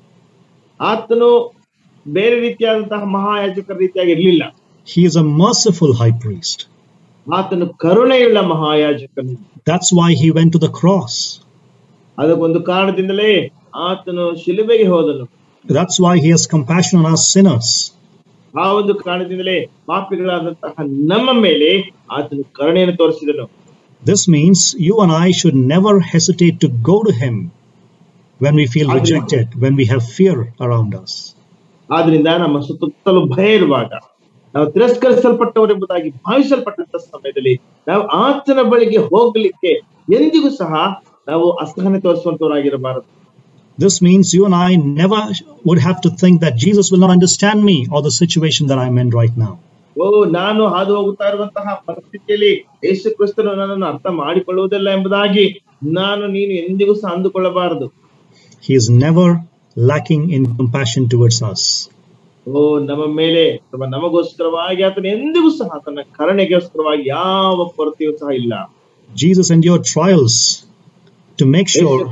ಆತನು ಬೇರೆ ರೀತಿಯಾದಂತಹ ಮಹಾಯಾಜಕರ ರೀತಿಯಾಗಿ ಇರಲಿಲ್ಲ He is a merciful high priest. ಆತನು ಕರುಣೆಯುಳ್ಳ ಮಹಾಯಾಜಕನು That's why he went to the cross. ಅದಕ್ಕೊಂದು ಕಾರಣದಿಂದಲೇ ಆತನು ಶಿಲುಬೆಗೆ ಹೋದನು That's why he has compassion on us sinners. ಆ ಒಂದು ಕಾರಣದಿಂದಲೇ ಪಾಪಿಗಳಾದಂತಹ ನಮ್ಮ ಮೇಲೆ ಆತನು ಕರುಣೆಯನ್ನು ತೋರಿಸಿದನು This means you and I should never hesitate to go to him when we feel Agree. rejected, when we have fear around us. ಆದ್ರಿಂದ ನಮ್ಮ ಸುತ್ತಲೂ ಭಯ ಇರುವಾಗ ನಾವು ತಿರಸ್ಕರಿಸಲ್ಪಟ್ಟವರೆಂಬುದಾಗಿ ಭಾವಿಸಲ್ಪಟ್ಟಂತ ಸಮಯದಲ್ಲಿ ನಾವು ಆತನ ಬಳಿಗೆ ಹೋಗ್ಲಿಕ್ಕೆ ಎಂದಿಗೂ ಸಹ ನಾವು ಅಸಹನೆ ತೋರಿಸುವಂತವರಾಗಿರಬಾರದು This means you and I never would have to think that Jesus will not understand me or the situation that I'm in right now. ಓ ನಾನು ಹಾದು ಹೋಗುತ್ತಾ ಇರುವಂತಹ ಪರಿಸ್ಥಿತಿಯಲ್ಲಿ ಯೇಸು ಕ್ರಿಸ್ತನು ನನ್ನನ್ನು ಅರ್ಥ ಮಾಡಿಕೊಳ್ಳುವುದಿಲ್ಲ ಎಂಬುದಾಗಿ ನಾನು ನೀನು ಎಂದಿಗೂ ಸಹ ಅಂದುಕೊಳ್ಳಬಾರದು He is never lacking in compassion towards us. ಓ ನಮ್ಮ ಮೇಲೆ ಅಥವಾ ನಮಗೋಸ್ಕರವಾಗಿ ಆತನ ಎಂದಿಗೂ ಸಹ ತನ್ನ ಕರುಣೆಗೋಸ್ಕರವಾಗಿ ಯಾವ ಕೊರತೆಯೂ ಸಹ ಇಲ್ಲ Jesus endured trials to make sure.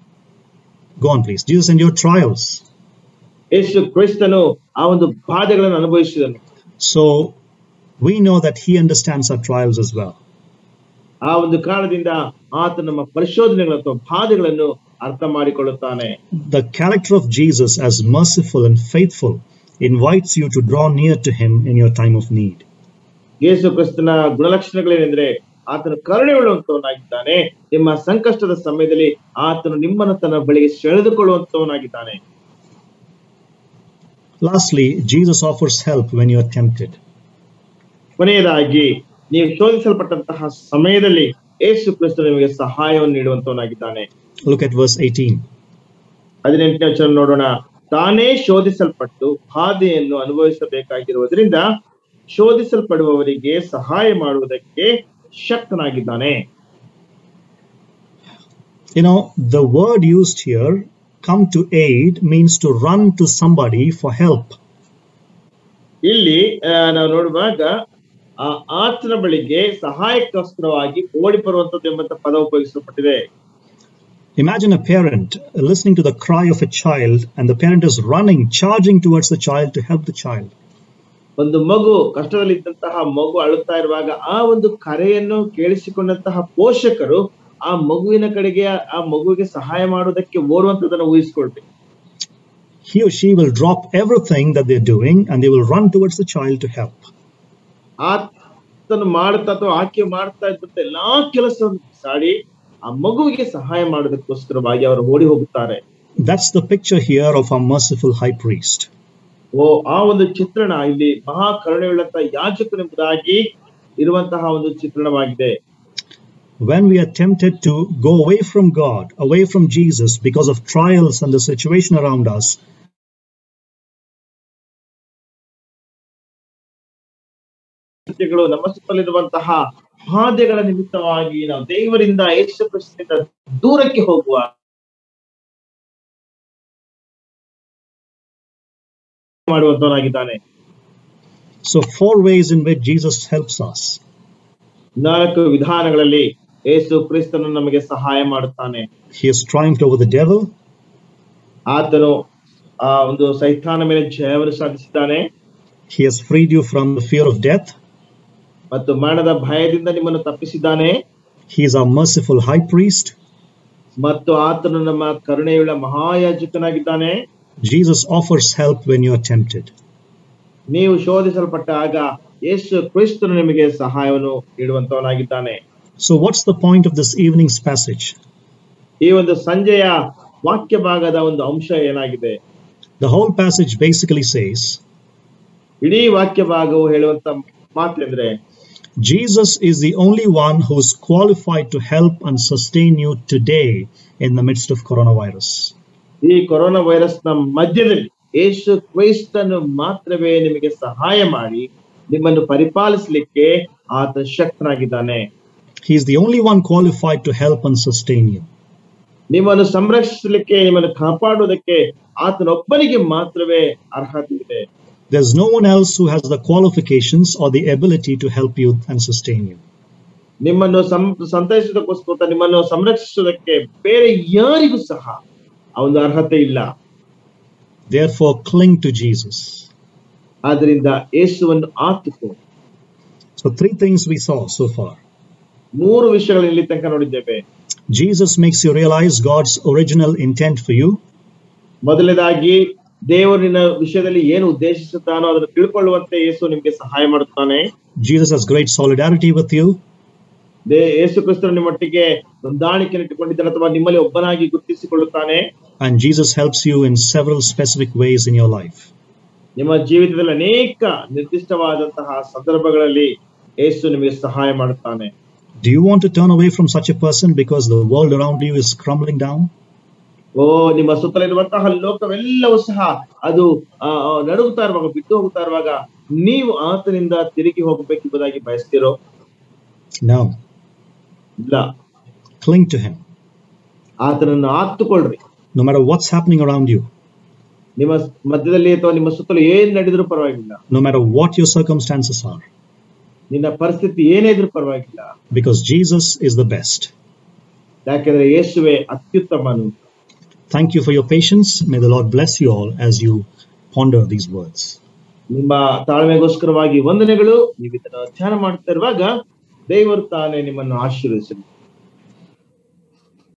Go on, please. Jesus endured trials. ಯೇಸು ಕ್ರಿಸ್ತನು ಆ ಒಂದು ಬಾಧೆಗಳನ್ನು ಅನುಭವಿಸಿದನು So we know that he understands our trials as well. ಆ ಒಂದು ಕಾರಣದಿಂದ ಆತ ನಮ್ಮ ಪರಿಶೋಧನೆಗಳು ಅಥವಾ ಬಾಧೆಗಳನ್ನು ಅರ್ಥ ಮಾಡಿಕೊಳ್ಳುತ್ತಾನೆ The character of Jesus as merciful and faithful invites you to draw near to him in your time of need. ಯೇಸು ಕ್ರಿಸ್ತನ ಗುಣಲಕ್ಷಣಗಳೇನೆಂದ್ರೆ ಆತನು ಕರುಣೆ ಉಳ್ಳುವಂತವನಾಗಿದ್ದಾನೆ ನಿಮ್ಮ ಸಂಕಷ್ಟದ ಸಮಯದಲ್ಲಿ ಆತನು ನಿಮ್ಮನ್ನು ತನ್ನ ಬಳಿಗೆ ಸೆಳೆದುಕೊಳ್ಳುವಂತವನಾಗಿದ್ದಾನೆ Lastly, Jesus offers help when you are tempted. ಕೊನೆಯದಾಗಿ ನೀವು ಶೋಧಿಸಲ್ಪಟ್ಟಂತಹ ಸಮಯದಲ್ಲಿ ಯೇಸು ಕ್ರಿಸ್ತ ನಿಮಗೆ ಸಹಾಯವನ್ನು ನೀಡುವಂತವನಾಗಿದ್ದಾನೆ Look at verse 18. ಹದಿನೆಂಟನೇ ವಚನ ನೋಡೋಣ ತಾನೇ ಶೋಧಿಸಲ್ಪಟ್ಟು ಬಾಧೆಯನ್ನು ಅನುಭವಿಸಬೇಕಾಗಿರುವುದರಿಂದ ಶೋಧಿಸಲ್ಪಡುವವರಿಗೆ ಸಹಾಯ ಮಾಡುವುದಕ್ಕೆ ಶಕ್ತನಾಗಿದ್ದಾನೆ You know, the word used here, come to aid, means to run to somebody for help. ಇಲ್ಲಿ ಆ, ನಾವು ನೋಡುವಾಗ ಆ ಆತನ ಬಳಿಗೆ ಸಹಾಯಕ್ಕೋಸ್ಕರವಾಗಿ ಓಡಿ ಬರುವಂತದ್ದು ಎಂಬಂತ ಪದ ಉಪಯೋಗಿಸಲ್ಪಟ್ಟಿದೆ Imagine a parent listening to the cry of a child, and the parent is running, charging towards the child to help the child. ಒಂದು ಮಗು ಕಷ್ಟದಲ್ಲಿದ್ದಂತಹ ಮಗು ಅಳುತ್ತಾ ಇರುವಾಗ ಆ ಒಂದು ಕರೆಯನ್ನು ಕೇಳಿಸಿಕೊಂಡಂತಹ ಪೋಷಕರು ಆ ಮಗುವಿನ ಕಡೆಗೆ ಆ ಮಗುವಿಗೆ ಸಹಾಯ ಮಾಡುವುದಕ್ಕೆ ಓಡುವಂತದನ್ನು ಊಹಿಸ್ಕೊಳ್ಬೇಕು He or she will drop everything that they're doing and they will run towards the child to help. ಆತನು ಮಾಡ್ತಾ ಅಥವಾ ಆಕೆ ಮಾಡ್ತಾ ಇದ್ದಂತ ಎಲ್ಲಾ ಕೆಲಸವನ್ನು ಸಾಡಿ ಆ ಮಗುವಿಗೆ ಸಹಾಯ ಮಾಡೋದಕ್ಕೋಸ್ಕರವಾಗಿ ಅವರು ಓಡಿ ಹೋಗುತ್ತಾರೆ That's the picture here of our merciful high priest. ಓ ಆ ಒಂದು ಚಿತ್ರಣ ಇಲ್ಲಿ ಮಹಾ ಕರುಣೆಯುಳ್ಳಂತಹ ಯಾಜಕನೆಂಬುದಾಗಿ ಇರುವಂತಹ ಒಂದು ಚಿತ್ರಣವಾಗಿದೆ When we are tempted to go away from God, away from Jesus because of trials and the situation around us, ಗಳು ನಮ್ಮ ಸುತ್ತಲಿರುವಂತಹ ಬಾಧೆಗಳ ನಿಮಿತ್ತವಾಗಿ ನಾವು ದೇವರಿಂದ ಯೇಸು ಕ್ರಿಸ್ತನಿಂದ ದೂರಕ್ಕೆ ಹೋಗುವ ಮಾಡುವಂತವನಾಗಿದ್ದಾನೆ so four ways in which Jesus helps us. ನಾಲ್ಕು ವಿಧಾನಗಳಲ್ಲಿ ಯೇಸು ಕ್ರಿಸ್ತನು ನಮಗೆ ಸಹಾಯ ಮಾಡುತ್ತಾನೆ He has triumphed over the devil, ಆತನು ಆ ಒಂದು ಸೈತಾನ ಮೇಲೆ ಜಯವನ್ನು ಸಾಧಿಸಿದ್ದಾನೆ He has freed you from the fear of death, ಮತ್ತು ಮರಣದ ಭಯದಿಂದ ನಿಮ್ಮನ್ನು ತಪ್ಪಿಸಿದ್ದಾನೆ He is our merciful high priest. ಮತ್ತು ಆತನು ನಮ್ಮ ಕರುಣೆಯುಳ್ಳ ಮಹಾಯಾಜಕನಾಗಿದ್ದಾನೆ Jesus offers help when you are tempted. ನೀವು ಶೋಧಿಸಲ್ಪಟ್ಟಾಗ ಯೇಸು ಕ್ರಿಸ್ತನು ನಿಮಗೆ ಸಹಾಯವನ್ನು ನೀಡುವಂತವನಾಗಿದ್ದಾನೆ So, what's the point of this evening's passage? ಈ ಒಂದು ಸಂಜೆಯ ವಾಕ್ಯ ಭಾಗದ ಒಂದು ಅಂಶ ಏನಾಗಿದೆ The whole passage basically says ಇಡೀ ವಾಕ್ಯ ಭಾಗವು ಹೇಳುವಂತ ಮಾತೆಂದ್ರೆ Jesus is the only one who is qualified to help and sustain you today in the midst of coronavirus. ಈ ಕೊರೋನಾ ವೈರಸ್ ನ ಮಧ್ಯದಲ್ಲಿ ಯೇಸು ಕ್ರೈಸ್ತನು ಮಾತ್ರವೇ ನಿಮಗೆ ಸಹಾಯ ಮಾಡಿ ನಿಮ್ಮನ್ನು ಪರಿಪಾಲಿಸಲಿಕ್ಕೆ ಆತ ಶಕ್ತನಾಗಿದ್ದಾನೆ He is the only one qualified to help and sustain you. ನಿಮ್ಮನ್ನು ಸಂರಕ್ಷಿಸಲಿಕ್ಕೆ ನಿಮ್ಮನ್ನು ಕಾಪಾಡುವುದಕ್ಕೆ ಆತನೊಬ್ಬನಿಗೆ ಮಾತ್ರವೇ ಅರ್ಹತೆ ಇದೆ There's no one else who has the qualifications or the ability to help you and sustain you. ನಿಮ್ಮನ್ನು ಸಂ ಸಂತೈಸೋದಕ್ಕೋಸ್ಕರ ನಿಮ್ಮನ್ನು ಸಂರಕ್ಷಿಸುವುದಕ್ಕೆ ಬೇರೆ ಯಾರಿಗೂ ಸಹ ಆ ಒಂದು ಅರ್ಹತೆ ಇಲ್ಲ Therefore, cling to Jesus. ಆದ್ರಿಂದ ಯೇಸುವನ್ನು ಆತುಕೋ So, three things we saw so far. ಮೂರು ವಿಷಯಗಳನ್ನು ಇಲ್ಲಿ ತನಕ ನೋಡಿದ್ದೇವೆ Jesus makes you realize God's original intent for you. ಮೊದಲನೇದಾಗಿ ದೇವರಿನ ವಿಷಯದಲ್ಲಿ ಏನು ಉದ್ದೇಶಿಸುತ್ತಾನೋ ಅದನ್ನು ತಿಳ್ಕೊಳ್ಳುವಂತೆ ಯೇಸು ನಿಮಗೆ ಸಹಾಯ ಮಾಡುತ್ತಾನೆ Jesus has great solidarity with you. ದೇ ಯೇಸು ಕ್ರಿಸ್ತನು ನಿಮ್ಮೊಟ್ಟಿಗೆ ಹೊಂದಾಣಿಕೆಯನ್ನು ಇಟ್ಟುಕೊಂಡಿದ್ದಾನೆ ಅಥವಾ ನಿಮ್ಮಲ್ಲಿ ಒಬ್ಬನಾಗಿ ಗುರುತಿಸಿಕೊಳ್ಳುತ್ತಾನೆ And Jesus helps you in several specific ways in your life. ನಿಮ್ಮ ಜೀವಿತದಲ್ಲಿ ಅನೇಕ ನಿರ್ದಿಷ್ಟವಾದಂತಹ ಸಂದರ್ಭಗಳಲ್ಲಿ ಯೇಸು ನಿಮಗೆ ಸಹಾಯ ಮಾಡುತ್ತಾನೆ Do you want to turn away from such a person because the world around you is crumbling down? ಓ ನಿಮ್ಮ ಸುತ್ತಲಿರುವಂತಹ ಲೋಕವೆಲ್ಲವೂ ಸಹ ಅದು ಆ, ಆ, ನಡುಗುತ್ತಾ ಇರುವಾಗ ಬಿಟ್ಟು ಹೋಗುತ್ತಾ ಇರುವಾಗ ನೀವು ಆತನಿಂದ ತಿರುಗಿ ಹೋಗಬೇಕೆಂಬುದಾಗಿ ಬಯಸ್ತಿರೋ No. ಇಲ್ಲ Cling to Him. ಆತನನ್ನು ಆತ್ತುಕೊಳ್ಳ್ರಿ No matter what's happening around you, ನಿಮ್ಮ ಮಧ್ಯದಲ್ಲಿ ಅಥವಾ ನಿಮ್ಮ ಸುತ್ತಲೂ ಏನ್ ನಡೆದ್ರೂ ಪರವಾಗಿಲ್ಲ no matter what your circumstances are, ನಿನ್ನ ಪರಿಸ್ಥಿತಿ ಏನೇ ಇದ್ರೂ ಪರವಾಗಿಲ್ಲ because Jesus is the best. ಯಾಕೆಂದ್ರೆ ಯೇಸುವೆ ಅತ್ಯುತ್ತಮನು Thank you for your patience. May the Lord bless you all as you ponder these words. ನಿಮ್ಮ ತಾಳ್ಮೆಗೋಸ್ಕರವಾಗಿ ವಂದನೆಗಳು ನೀವು ಇದನ್ನು ಧ್ಯಾನ ಮಾಡ್ತಾ ಇರುವಾಗ ದೇವರು ತಾನೇ ನಿಮ್ಮನ್ನು ಆಶೀರ್ವದಿಸಲಿ